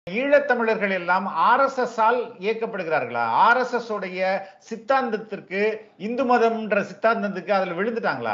ஈழத்தமிழர்கள் எல்லாம் R S S ஆல் இயக்கப்படுகிறார்களா ஆர் எஸ் எஸ் உடைய சித்தாந்தத்திற்கு இந்து மதம்ன்ற சித்தாந்தத்துக்கு அதுல விழுந்துட்டாங்களா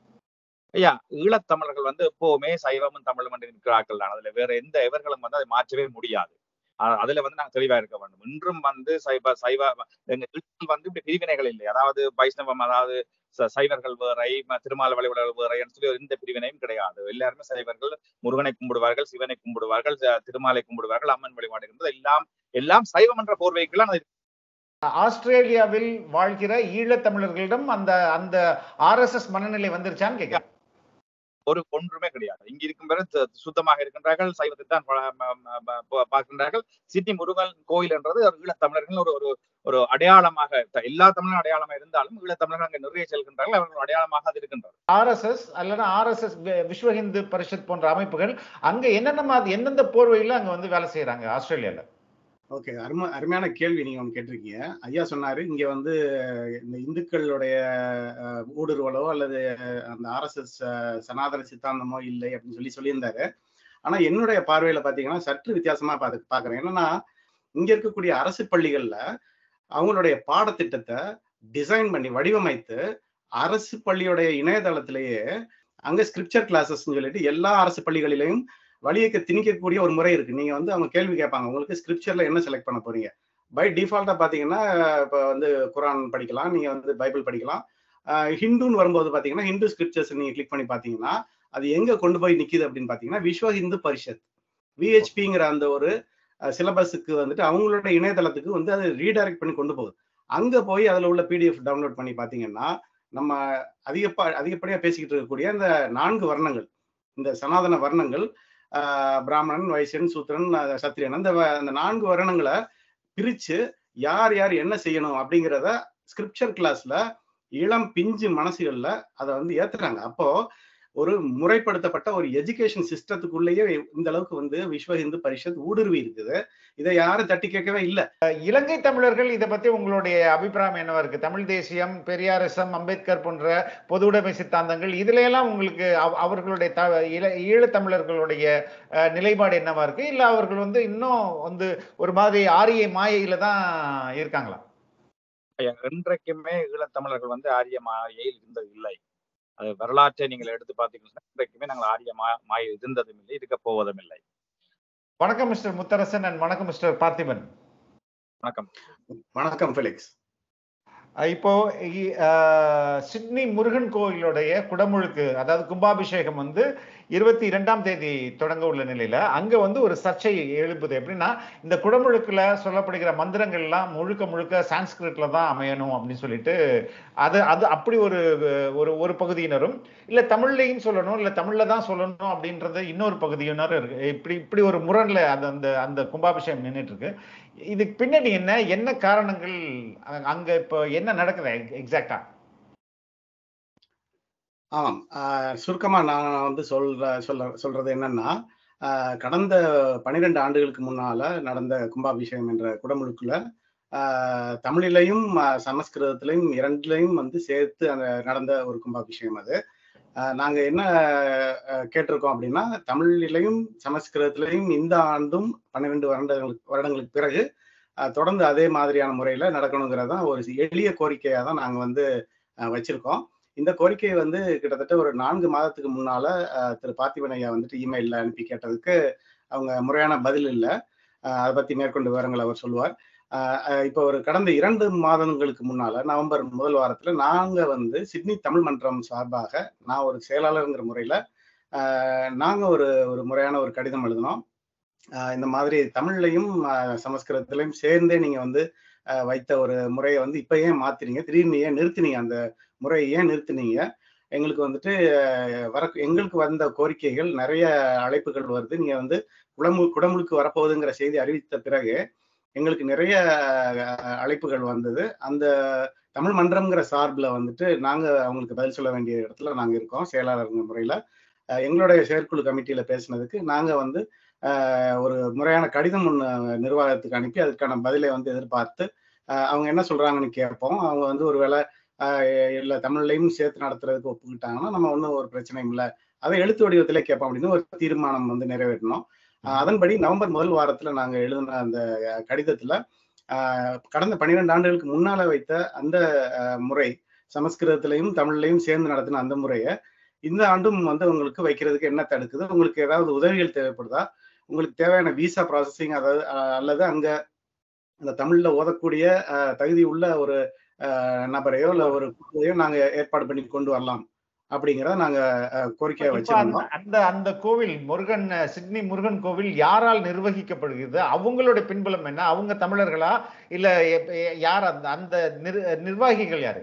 ஐயா ஈழத்தமிழர்கள் வந்து எப்பவுமே சைவமும் தமிழும் என்று இருக்கிறார்கள் தான் அதுல வேற எந்த எவர்களும் வந்து அதை மாற்றவே முடியாது அ- அதுல வந்து நாங்க தெளிவா இருக்க வேண்டும் இன்றும் வந்து சைவ சைவ எங்க ஈழத்தில் வந்து இப்படி பிரிவினைகள் இல்லை அதாவது வைஷ்ணவம் அதாவது ச- சைவர்கள் வேறை ம- திருமால் வழிபாடுகள் வேறைன்னு சொல்லி எந்த பிரிவினையும் கிடையாது எல்லாருமே சைவர்கள் முருகனை கும்பிடுவார்கள் சிவனை கும்பிடுவார்கள் ச- திருமாலை கும்பிடுவார்கள் அம்மன் வழிபாடுகின்றது எல்லாம் எல்லாம் சைவம் என்ற போர்வைக்குள்ள அது ஆஸ்திரேலியாவில் வாழ்கிற ஈழத்தமிழர்களிடம் அந்த அந்த ஆர் எஸ் எஸ் மனநிலை வந்துருச்சான்னு கேட்கிறேன் ஒரு ஒன்றுமே கிடையாது இங்க இருக்கும் பேரு து- சுத்தமாக இருக்கின்றார்கள் சைவத்தை தான் பா- ம- ம- ம- பா- பார்க்கின்றார்கள் சிட்டி முருகன் கோயில் என்றது ஒரு ஈழத்தமிழர்கள் ஒரு ஒரு ஒரு அடையாளமாக த- எல்லா தமிழரும் அடையாளமா இருந்தாலும் ஈழத்தமிழர்கள் அங்க நிறைய செல்கின்றார்கள் அவர்கள் அடையாளமாக அது இருக்கின்றது ஆர் எஸ் எஸ் அல்லது R S S Vishwa Hindu Parishad போன்ற அமைப்புகள் அங்க என்னென்ன மாதிரி எந்தெந்த போர்வையில அங்க வந்து வேலை செய்யறாங்க ஆஸ்திரேலியால ஓகே அருமை அருமையான கேள்வி நீங்க ஒன்று கேட்டிருக்கீங்க ஐயா சொன்னாரு இங்க வந்து இந்த இந்துக்களுடைய அஹ், ஊடுருவலோ அல்லது அந்த ஆர்எஸ்எஸ் சனாதன சித்தாந்தமோ இல்லை அப்படின்னு சொல்லி சொல்லியிருந்தாரு ஆனா என்னுடைய பார்வையில பாத்தீங்கன்னா சற்று வித்தியாசமா பாத்து பாக்குறேன் என்னன்னா இங்க இருக்கக்கூடிய அரசு பள்ளிகள்ல அவங்களுடைய பாடத்திட்டத்தை டிசைன் பண்ணி வடிவமைத்து அரசு பள்ளியுடைய இணையதளத்திலேயே அங்க ஸ்கிரிப்சர் கிளாஸஸ் சொல்லிட்டு எல்லா அரசு பள்ளிகளிலையும் வழியக்க திணிக்கக்கூடிய ஒரு முறை இருக்கு நீங்க வந்து அவங்க கேள்வி கேட்பாங்க உங்களுக்கு ஸ்கிரிப்சர்ல என்ன செலக்ட் பண்ண போறீங்க பை டிஃபால்ட்டா பாத்தீங்கன்னா இப்போ வந்து குரான் படிக்கலாம் நீங்க வந்து பைபிள் படிக்கலாம் அஹ் ஹிந்துன்னு வரும்போது பாத்தீங்கன்னா ஹிந்து ஸ்கிரிப்சர்ஸ் நீங்க கிளிக் பண்ணி பாத்தீங்கன்னா அது எங்க கொண்டு போய் நிக்குது அப்படின்னு பாத்தீங்கன்னா விஸ்வ ஹிந்து பரிஷத் விஹெச்பிங்கிற அந்த ஒரு சிலபஸுக்கு வந்துட்டு அவங்களோட இணையதளத்துக்கு வந்து அது ரீடைரக்ட் பண்ணி கொண்டு போகுது அங்க போய் அதுல உள்ள பிடிஎஃப் டவுன்லோட் பண்ணி பாத்தீங்கன்னா நம்ம அதிகப்பா அதிகப்படியா பேசிக்கிட்டு இருக்கக்கூடிய இந்த நான்கு வர்ணங்கள் இந்த சனாதன வர்ணங்கள் ஆஹ் பிராமணன் வைசியன் சூத்திரன் அஹ் சத்திரியன் அந்த வ- அந்த நான்கு வருணங்களை பிரிச்சு யார் யார் என்ன செய்யணும் அப்படிங்கிறத ஸ்கிரிப்சர் கிளாஸ்ல இளம் பிஞ்சு மனசுகள்ல அதை வந்து ஏத்துறாங்க அப்போ ஒரு முறைப்படுத்தப்பட்ட ஒரு எஜுகேஷன் சிஸ்டத்துக்குள்ளேயே இந்த அளவுக்கு வந்து விஸ்வ இந்து பரிஷத் ஊடுருவி இருக்குது இதை யாரும் தட்டி கேட்கவே இல்லை இலங்கை தமிழர்கள் இதை பத்தி உங்களுடைய அபிப்பிராயம் என்னவா இருக்கு தமிழ் தேசியம் பெரியாரிசம் அம்பேத்கர் போன்ற பொது உடைமை சித்தாந்தங்கள் இதுல எல்லாம் உங்களுக்கு அவ- அவர்களுடைய த- ஈழ- ஈழத்தமிழர்களுடைய அஹ், நிலைப்பாடு என்னவா இருக்கு இல்ல அவர்கள் வந்து இன்னும் வந்து ஒரு மாதிரி ஆரிய மாயையில தான் இருக்காங்களா ஐயா, என்றைக்குமே ஈழத்தமிழர்கள் வந்து ஆரிய மாயையில் இருந்தது இல்லை அது வரலாற்றை நீங்கள் எடுத்து பார்த்தீங்கன்னா இன்றைக்குமே நாங்கள் ஆரிய மா மாயை இருந்ததும் இல்லை இருக்க போவதும் இல்லை வணக்கம் மிஸ்டர் முத்தரசன் அண்ட் வணக்கம் மிஸ்டர் பார்த்திபன் வணக்கம் வணக்கம் ஃபெலிக்ஸ் அஹ் இப்போ இ- அஹ், சிட்னி முருகன் கோயிலுடைய குடமுழுக்கு அதாவது கும்பாபிஷேகம் வந்து இருபத்தி இரண்டாம் தேதி தொடங்க உள்ள நிலையில அங்க வந்து ஒரு சர்ச்சை எழுப்புது எப்படின்னா இந்த குடமுழுக்குல சொல்லப்படுகிற மந்திரங்கள் எல்லாம் முழுக்க முழுக்க சான்ஸ்கிரிட்ல தான் அமையணும் அப்படின்னு சொல்லிட்டு அது அது அப்படி ஒரு ஒரு ஒரு பகுதியினரும் இல்ல தமிழ்லையும் சொல்லணும் இல்ல தமிழ்ல தான் சொல்லணும் அப்படின்றது இன்னொரு பகுதியினரும் இருக்கு இப்படி இப்படி ஒரு முரண்ல அந்த அந்த அந்த கும்பாபிஷேகம் நின்றுட்டு இருக்கு இதுக்கு பின்னாடி என்ன என்ன காரணங்கள் அ- அங்க இப்போ என்ன நடக்குது எக்ஸாக்டா ஆமாம் ஆஹ் சுருக்கமா நான் வந்து சொல்ற சொல்ல சொல்றது என்னன்னா ஆஹ் கடந்த பனிரெண்டு ஆண்டுகளுக்கு முன்னால நடந்த கும்பாபிஷேகம் என்ற குடமுழுக்குல ஆஹ் தமிழிலையும் ஆஹ் சமஸ்கிருதத்திலையும் இரண்டுலையும் வந்து சேர்த்து அந்த நடந்த ஒரு கும்பாபிஷேகம் அது ஆஹ் நாங்க என்ன ஆஹ் கேட்டிருக்கோம் அப்படின்னா தமிழிலையும் சமஸ்கிருதத்திலையும் இந்த ஆண்டும் பன்னிரெண்டு வருடங்களுக்கு வருடங்களுக்கு பிறகு ஆஹ் தொடர்ந்து அதே மாதிரியான முறையில நடக்கணுங்கிறது தான் ஒரு எளிய கோரிக்கையா தான் நாங்க வந்து ஆஹ் வச்சிருக்கோம் இந்த கோரிக்கையை வந்து கிட்டத்தட்ட ஒரு நான்கு மாதத்துக்கு முன்னால அஹ், திரு பார்த்திபன் ஐயா வந்துட்டு இமெயில்ல அனுப்பி கேட்டதுக்கு அவங்க முறையான பதில் இல்லை அதை பத்தி மேற்கொண்டு விவரங்கள் அவர் சொல்லுவார் அஹ், அஹ், இப்போ ஒரு கடந்த இரண்டு மாதங்களுக்கு முன்னால நவம்பர் முதல் வாரத்துல நாங்க வந்து சிட்னி தமிழ் மன்றம் சார்பாக நான் ஒரு செயலாளருங்கிற முறையில அஹ், நாங்க ஒரு ஒரு முறையான ஒரு கடிதம் எழுதினோம் அஹ், இந்த மாதிரி தமிழ்லையும் அஹ், சமஸ்கிருதத்திலையும் சேர்ந்தே நீங்க வந்து அஹ், வைத்த ஒரு முறையை வந்து இப்ப ஏன் மாத்துறீங்க திடீர்னு ஏன் நிறுத்தினீங்க அந்த முறையை ஏன் நிறுத்தினீங்க எங்களுக்கு வந்துட்டு அஹ், வர எங்களுக்கு வந்த கோரிக்கைகள் நிறைய அழைப்புகள் வருது நீங்க வந்து குடமு குடமுழுக்கு வரப்போகுதுங்கிற செய்தி அறிவித்த பிறகு எங்களுக்கு நிறைய அஹ், அழைப்புகள் வந்தது அந்த தமிழ் மன்றம்ங்கிற சார்பில் வந்துட்டு நாங்க அவங்களுக்கு பதில் சொல்ல வேண்டிய இடத்துல நாங்க இருக்கோம் செயலாளருங்க முறையில அஹ், எங்களுடைய செயற்குழு கமிட்டியில பேசினதுக்கு நாங்க வந்து அஹ், ஒரு முறையான கடிதம் ஒன்று நிர்வாகத்துக்கு அனுப்பி அதுக்கான பதிலை வந்து எதிர்பார்த்து அஹ், அவங்க என்ன சொல்றாங்கன்னு கேட்போம் அவங்க வந்து ஒருவேளை ஆஹ் இல்ல தமிழ்லையும் சேர்த்து நடத்துறதுக்கு ஒப்புக்கிட்டாங்கன்னா நம்ம ஒன்றும் ஒரு பிரச்சனையும் இல்லை அதை எழுத்து வடிவத்திலே கேட்போம் அப்படின்னு ஒரு தீர்மானம் வந்து நிறைவேற்றணும் அஹ் அதன்படி நவம்பர் முதல் வாரத்துல நாங்க எழுதின அந்த அஹ், கடிதத்துல அஹ், கடந்த பன்னிரெண்டு ஆண்டுகளுக்கு முன்னால வைத்த அந்த அஹ், முறை சமஸ்கிருதத்திலையும் தமிழ்லையும் சேர்ந்து நடத்தின அந்த முறையை இந்த ஆண்டும் வந்து உங்களுக்கு வைக்கிறதுக்கு என்ன தடுக்குது உங்களுக்கு ஏதாவது உதவிகள் தேவைப்படுதா உங்களுக்கு தேவையான விசா ப்ராசஸிங் அதாவது அஹ், அல்லது அங்க அந்த தமிழ்ல ஓதக்கூடிய அஹ், தகுதி உள்ள ஒரு அஹ், நபரையோ இல்ல ஒரு குழுவையோ நாங்க ஏற்பாடு பண்ணி கொண்டு வரலாம் அப்படிங்கிறத நாங்க அஹ், கோரிக்கையா இப்ப அந்த வச்சிருந்தோம் அந்த அந்த கோவில் முருகன் அஹ், சிட்னி முருகன் கோவில் யாரால் நிர்வகிக்கப்படுகிறது அவங்களோட பின்புலம் என்ன அவங்க தமிழர்களா இல்ல எப்- எ- யார் அந்த அந்த நிர்- நிர்வாகிகள் யாரு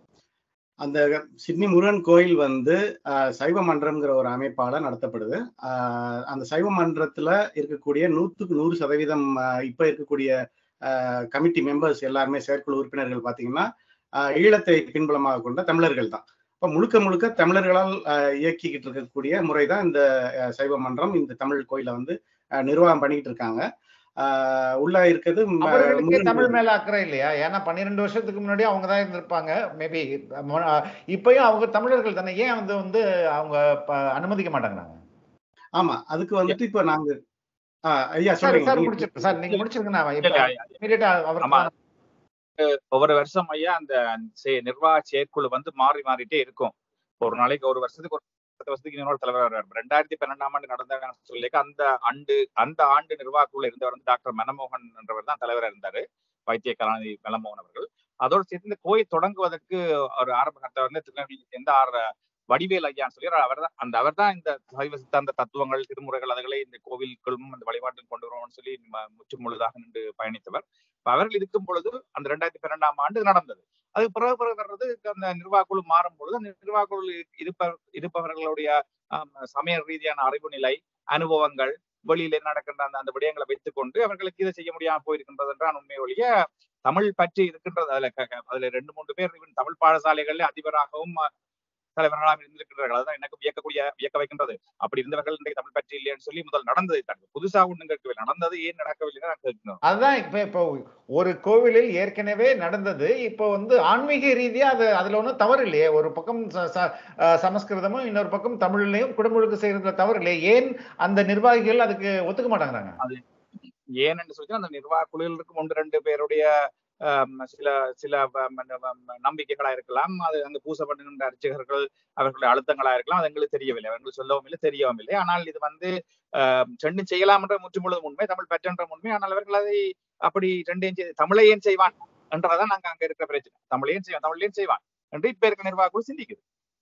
அந்த சிட்னி முருகன் கோயில் வந்து அஹ், சைவ மன்றம்ங்கிற ஒரு அமைப்பால நடத்தப்படுது அஹ், அந்த சைவ மன்றத்துல இருக்கக்கூடிய நூத்துக்கு நூறு சதவீதம் அஹ், இப்ப இருக்கக்கூடிய கமிட்டி மெம்பர்ஸ் எல்லாருமே செயற்குழு உறுப்பினர்கள் பாத்தீங்கன்னா அஹ், ஈழத்தை பின்புலமாக கொண்ட தமிழர்கள் தான் இப்ப முழுக்க முழுக்க தமிழர்களால் அஹ், இயக்கிக்கிட்டு இருக்கக்கூடிய முறை தான் இந்த அஹ், சைவ மன்றம் இந்த தமிழ் கோயிலை வந்து அஹ், நிர்வாகம் பண்ணிக்கிட்டு இருக்காங்க அஹ், உள்ள இருக்கிறது ம- அவர்களுக்கே முருகன் தமிழ் கோயில். மேல அக்கறை இல்லையா ஏன்னா பன்னிரெண்டு வருஷத்துக்கு முன்னாடி அவங்க தான் இருந்திருப்பாங்க மேபி இப்பயும் அவங்க தமிழர்கள் தானே ஏன் வந்து வந்து அவங்க ப- அனுமதிக்க மாட்டேங்கிறாங்க ஆமா அதுக்கு வந்துட்டு இப்ப நாங்க அஹ், ஐயா சார் சொல்றீங்க சார் நீங்க- முடிச்சிருக்கு சார் நீங்க முடிச்சிருங்க நான் இல்ல, இப்ப இல்ல, immediate-ஆ அவர் ஆமா. ஒவ்வொரு வருஷம் ஐயா அந்த செ- நிர்வாக செயற்குழு வந்து மாறி மாறிட்டே இருக்கும் ஒரு நாளைக்கு ஒரு வருஷத்துக்கு ஒரு பத்து வருஷத்துக்கு இன்னொரு தலைவர் வருவார் ரெண்டாயிரத்தி பன்னெண்டாம் ஆண்டு நடந்த சொல்லிக்க அந்த ஆண்டு அந்த ஆண்டு நிர்வாகக்குள்ள இருந்தவர் வந்து டாக்டர் மனமோகன் என்றவர் தான் தலைவராக இருந்தாரு வைத்திய கலாநிதி மனமோகன் அவர்கள் அதோடு சேர்த்து இந்த கோயில் தொடங்குவதற்கு ஒரு ஆரம்ப கட்டவர் வந்து திருநெல்வேலி சேர்ந்த ஆர் வடிவேல் ஐயான்னு சொல்லி அவர் தான் அந்த அவர் தான் இந்த சைவ சித்தாந்த தத்துவங்கள் திருமுறைகள் அதுகளை இந்த கோவிலுக்குள்ளும் அந்த வழிபாட்டில் கொண்டு வருவோம்னு சொல்லி ம- முற்று முழுதாக நின்று பயணித்தவர் இப்ப அவர்கள் இருக்கும் பொழுது அந்த ரெண்டாயிரத்தி பன்னெண்டாம் ஆண்டு நடந்தது அதுக்கு பிறகு பிறகு வர்றது அந்த நிர்வாகக்குழு மாறும் பொழுது அந்த நிர்வாகக்குழு இருப்ப இருப்பவர்களுடைய ஆம், சமய ரீதியான அறிவு நிலை அனுபவங்கள் வெளியில நடக்கின்ற அந்த அந்த விடயங்களை வைத்துக்கொண்டு அவர்களுக்கு இதை செய்ய முடியாம போயிருக்கின்றது என்றான் உண்மை ஒழிய தமிழ் பற்றி இருக்கின்றது அதுல க- க- அதுல ரெண்டு மூன்று பேர் even தமிழ் பாடசாலைகள்ல அதிபராகவும் அஹ், தலைவர்களாக இருந்திருக்கிறார்கள் அதுதான் எனக்கு வியக்கக்கூடிய வியக்க வைக்கின்றது அப்படி இருந்தவர்கள் இன்றைக்கு தமிழ் பற்றி இல்லைன்னு சொல்லி முதல் நடந்தது தான் புதுசா ஒண்ணும் கேட்கவில்லை நடந்தது ஏன் நடக்கவில்லை நான் கேட்கணும் அதுதான் இப்ப இப்போ ஒரு கோவிலில் ஏற்கனவே நடந்தது இப்போ வந்து ஆன்மீக ரீதியா அது அதுல ஒன்றும் தவறு இல்லையே ஒரு பக்கம் ச- ச- அஹ் சமஸ்கிருதமும் இன்னொரு பக்கம் தமிழ்லையும் குடமுழுக்கு செய்யறதுல தவறு இல்லையே ஏன் அந்த நிர்வாகிகள் அதுக்கு ஒத்துக்க மாட்டேங்கிறாங்க ஏன்னு சொல்லி அந்த நிர்வாக குழுவில் இருக்கும் ஒன்று ரெண்டு பேருடைய ஆம், சில சில வ- ம- ம- ம- நம்பிக்கைகளா இருக்கலாம் அது அங்கு பூசப்படுகின்ற அர்ச்சகர்கள் அவர்களுடைய அழுத்தங்களா இருக்கலாம் அது எங்களுக்கு தெரியவில்லை அவர்கள் சொல்லவும் இல்லை தெரியவும் இல்லை ஆனால் இது வந்து ஆம், ரெண்டும் செய்யலாம் என்ற முற்றுமுழுதும் உண்மை தமிழ் பற்றென்ற உண்மை ஆனால் அவர்கள் அதை அப்படி ரெண்டையும் செய்து தமிழை ஏன் செய்வான் என்றதான் நாங்க அங்க இருக்கிற பிரச்சனை தமிழையும் செய்வான் தமிழையும் செய்வான் என்று இப்ப இருக்க நிர்வாக குழு சிந்திக்குது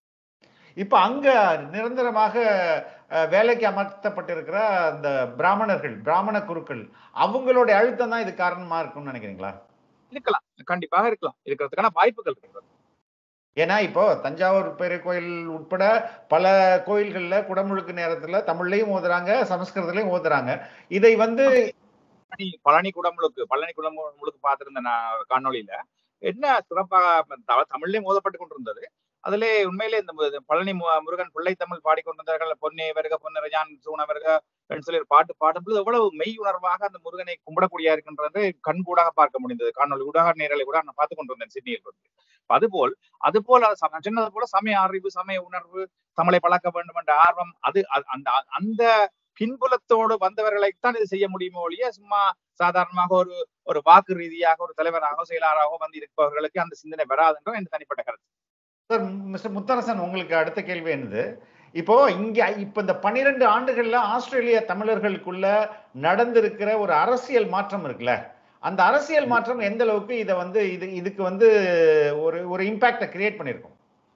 இப்ப அங்க நிரந்தரமாக அஹ், வேலைக்கு அமர்த்தப்பட்டிருக்கிற அந்த பிராமணர்கள் பிராமண குருக்கள் அவங்களுடைய அழுத்தம் தான் இது காரணமா இருக்கும்னு நினைக்கிறீங்களா இருக்கலாம் கண்டிப்பாக இருக்கலாம் இருக்கிறதுக்கான வாய்ப்புகள் இருக்கிறது ஏன்னா இப்போ தஞ்சாவூர் பெரிய கோயில் உட்பட பல கோயில்கள்ல குடமுழுக்கு நேரத்துல தமிழ்லயும் ஓதுறாங்க சமஸ்கிருதத்திலையும் ஓதுறாங்க இதை வந்து பழனி பழனி குடமுழுக்கு பழனி குடமுழுக்கு பார்த்திருந்தேன் நான் காணொளியில என்ன சிறப்பாக த- தமிழ்லயும் மோதப்பட்டு கொண்டிருந்தது அதிலே உண்மையிலே இந்த மு- பழனி மு- முருகன் பிள்ளை தமிழ் பாடிக்கொண்டிருந்தார்கள் பொன்னே வருக பொன்னரஜான் சூன வருக என்று சொல்லி ஒரு பாட்டு பாடும்போது எவ்வளவு மெய் உணர்வாக அந்த முருகனை கும்பிடக்கூடிய இருக்கின்றது கண்கூடாக பார்க்க முடிந்தது காணொலி ஊடாக நேரலை கூட நான் பார்த்து கொண்டிருந்தேன் சிட்னியில் இருந்து அதுபோல் அதுபோல் அது சம- நான் சொன்னது போல சமய அறிவு சமய உணர்வு தமிழை பழக்க வேண்டும் என்ற ஆர்வம் அது அ- அந்த அந்த பின்புலத்தோடு வந்தவர்களைத்தான் இது செய்ய முடியுமோ ஒழிய சும்மா சாதாரணமாக ஒரு ஒரு வாக்கு ரீதியாக ஒரு தலைவராக செயலாளராக வந்து இருப்பவர்களுக்கு அந்த சிந்தனை வராதுன்ற என் தனிப்பட்ட கருத்து சார் மிஸ்டர் முத்தரசன் உங்களுக்கு அடுத்த கேள்வி என்னது இப்போ இங்க இப்ப இந்த பன்னிரெண்டு ஆண்டுகள்ல ஆஸ்திரேலிய தமிழர்களுக்குள்ள நடந்திருக்கிற ஒரு அரசியல் மாற்றம் இருக்குல்ல அந்த அரசியல் மாற்றம் எந்த அளவுக்கு இதை வந்து இது இதுக்கு வந்து ஒரு ஒரு இம்பாக்ட கிரியேட் பண்ணிருக்கும்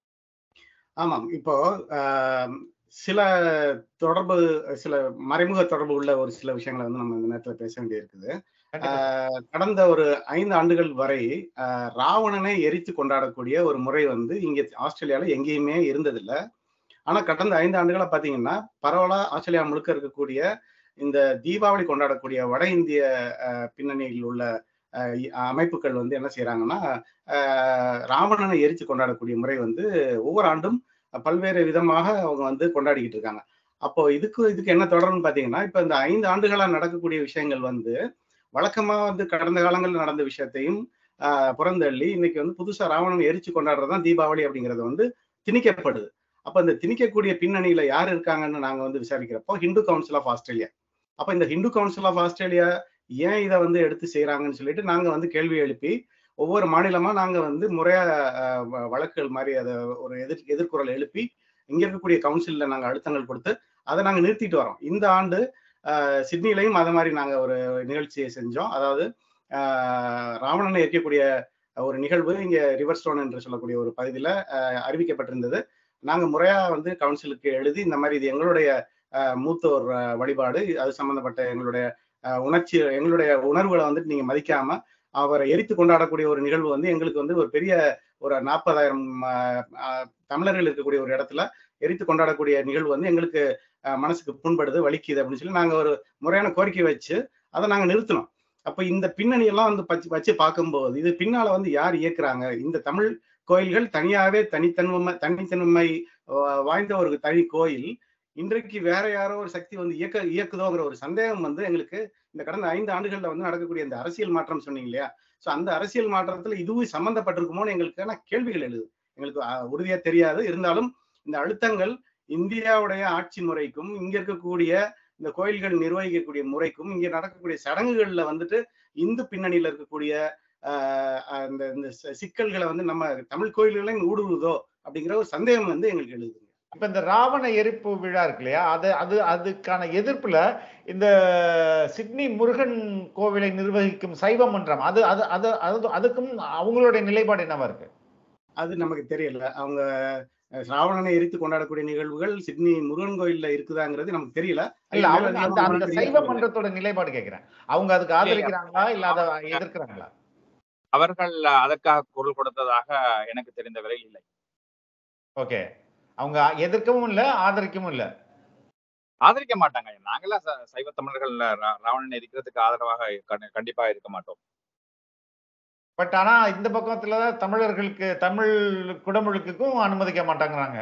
ஆமாம் இப்போ ஆம், சில தொடர்பு சில மறைமுக தொடர்பு உள்ள ஒரு சில விஷயங்களை வந்து நம்ம இந்த நேரத்துல பேச வேண்டியிருக்குது கண்டிப்பா. ஆஹ், கடந்த ஒரு ஐந்து ஆண்டுகள் வரை ஆஹ், ராவணனை எரித்து கொண்டாடக்கூடிய ஒரு முறை வந்து இங்க ஆஸ்திரேலியால எங்கேயுமே இருந்ததில்ல ஆனா கடந்த ஐந்து ஆண்டுகளா பாத்தீங்கன்னா பரவலா ஆஸ்திரேலியா முழுக்க இருக்கக்கூடிய இந்த தீபாவளி கொண்டாடக்கூடிய வட இந்திய ஆஹ், பின்னணியில் உள்ள ஆஹ், இ- அமைப்புகள் வந்து என்ன செய்யறாங்கன்னா ஆஹ், ராவணனை எரித்து கொண்டாடக்கூடிய முறை வந்து ஒவ்வொரு ஆண்டும் பல்வேறு விதமாக அவங்க வந்து கொண்டாடிக்கிட்டு இருக்காங்க அப்போ இதுக்கு இதுக்கு என்ன தொடர்புன்னு பாத்தீங்கன்னா இப்ப இந்த ஐந்து ஆண்டுகளா நடக்கக்கூடிய விஷயங்கள் வந்து வழக்கமா வந்து கடந்த காலங்களில் நடந்த விஷயத்தையும் ஆஹ், புறந்தள்ளி இன்னைக்கு வந்து புதுசா ராவணன் எரிச்சு கொண்டாடுறதுதான் தீபாவளி அப்படிங்கிறது வந்து திணிக்கப்படுது அப்ப இந்த திணிக்கக்கூடிய பின்னணியில யார் இருக்காங்கன்னு நாங்க வந்து விசாரிக்கிறப்போ ஹிந்து கவுன்சில் ஆஃப் ஆஸ்திரேலியா அப்ப இந்த ஹிந்து கவுன்சில் ஆஃப் ஆஸ்திரேலியா ஏன் இதை வந்து எடுத்து செய்யறாங்கன்னு சொல்லிட்டு நாங்க வந்து கேள்வி எழுப்பி ஒவ்வொரு மாநிலமா நாங்க வந்து முறையா அஹ், வ- வழக்குகள் மாதிரி அதை ஒரு எதிர் எதிர்குரல் எழுப்பி இங்க இருக்கக்கூடிய கவுன்சில்ல நாங்க அழுத்தங்கள் கொடுத்து அதை நாங்க நிறுத்திட்டு வரோம் இந்த ஆண்டு அஹ், சிட்னிலையும் அது மாதிரி நாங்க ஒரு நிகழ்ச்சியை செஞ்சோம் அதாவது அஹ், ராவணனை எரிக்கக்கூடிய ஒரு நிகழ்வு இங்க ரிவர் ஸ்டோன் என்று சொல்லக்கூடிய ஒரு பகுதியில அஹ், அறிவிக்கப்பட்டிருந்தது நாங்க முறையா வந்து கவுன்சிலுக்கு எழுதி இந்த மாதிரி இது எங்களுடைய அஹ், மூத்தோர் அஹ், வழிபாடு அது சம்பந்தப்பட்ட எங்களுடைய அஹ், உணர்ச்சி எங்களுடைய உணர்வுகளை வந்துட்டு நீங்க மதிக்காம அவரை எரித்து கொண்டாடக்கூடிய ஒரு நிகழ்வு வந்து எங்களுக்கு வந்து ஒரு பெரிய ஒரு நாற்பதாயிரம் தமிழர்கள் இருக்கக்கூடிய ஒரு இடத்துல எரித்து கொண்டாடக்கூடிய நிகழ்வு வந்து எங்களுக்கு அஹ், மனசுக்கு புண்படுது வலிக்குது அப்படின்னு சொல்லி நாங்க ஒரு முறையான கோரிக்கை வச்சு அதை நாங்க நிறுத்தினோம் அப்ப இந்த பின்னணி எல்லாம் வந்து பச்சு வச்சு பார்க்கும்போது இது பின்னால வந்து யார் இயக்குறாங்க இந்த தமிழ் கோயில்கள் தனியாவே தனித்தன்மை தனித்தன்மை வா- வாய்ந்த ஒரு தனி கோயில் இன்றைக்கு வேற யாரோ ஒரு சக்தி வந்து இயக்க இயக்குதோங்கிற ஒரு சந்தேகம் வந்து எங்களுக்கு இந்த கடந்த ஐந்து ஆண்டுகள்ல வந்து நடக்கக்கூடிய இந்த அரசியல் மாற்றம் சொன்னீங்க இல்லையா சோ அந்த அரசியல் மாற்றத்துல இதுவும் சம்பந்தப்பட்டிருக்குமோன்னு எங்களுக்கான கேள்விகள் எழுது எங்களுக்கு அஹ், உறுதியா தெரியாது இருந்தாலும் இந்த அழுத்தங்கள் இந்தியாவுடைய ஆட்சி முறைக்கும் இங்க இருக்கக்கூடிய இந்த கோயில்கள் நிர்வகிக்கக்கூடிய முறைக்கும் இங்க நடக்கக்கூடிய சடங்குகள்ல வந்துட்டு இந்து பின்னணியில இருக்கக்கூடிய ஆஹ் அந்த இந்த சி- சிக்கல்களை வந்து நம்ம தமிழ் கோயில்களையும் ஊடுருவுதோ அப்படிங்கிற ஒரு சந்தேகம் வந்து எங்களுக்கு எழுதுங்க இப்ப இந்த ராவண எரிப்பு விழா இருக்கு இல்லையா அது அது அதுக்கான எதிர்ப்புல இந்த சிட்னி முருகன் கோவிலை நிர்வகிக்கும் சைவ மன்றம் அது அது அது அது அதுக்கும் அவங்களுடைய நிலைப்பாடு என்னவா இருக்கு அது நமக்கு தெரியல அவங்க அஹ், ராவணனை எரித்து கொண்டாடக்கூடிய நிகழ்வுகள் சிட்னி முருகன் கோயில்ல இருக்குதாங்கிறது நமக்கு தெரியல இல்ல அது அவங்க அந்த அந்த மேலதிகமா சைவ தெரியல. மன்றத்தோட நிலைப்பாடு கேட்கிறேன் அவங்க அதுக்கு ஆதரிக்கிறாங்களா இல்ல அதை எதிர்க்கிறாங்களா அவர்கள் அதற்காக குரல் கொடுத்ததாக எனக்கு தெரிந்த வரையில் இல்லை ஓகே அவங்க எதிர்க்கவும் இல்ல ஆதரிக்கவும் இல்ல ஆதரிக்க மாட்டாங்க நாங்களாம் ச- சைவ தமிழர்கள் ரா- ராவணனை எரிக்கிறதுக்கு ஆதரவாக கண்டி- கண்டிப்பா இருக்க மாட்டோம் பட் ஆனா இந்த பக்கத்துல தமிழர்களுக்கு தமிழ் குடமுழுக்குக்கும் அனுமதிக்க மாட்டாங்கறாங்க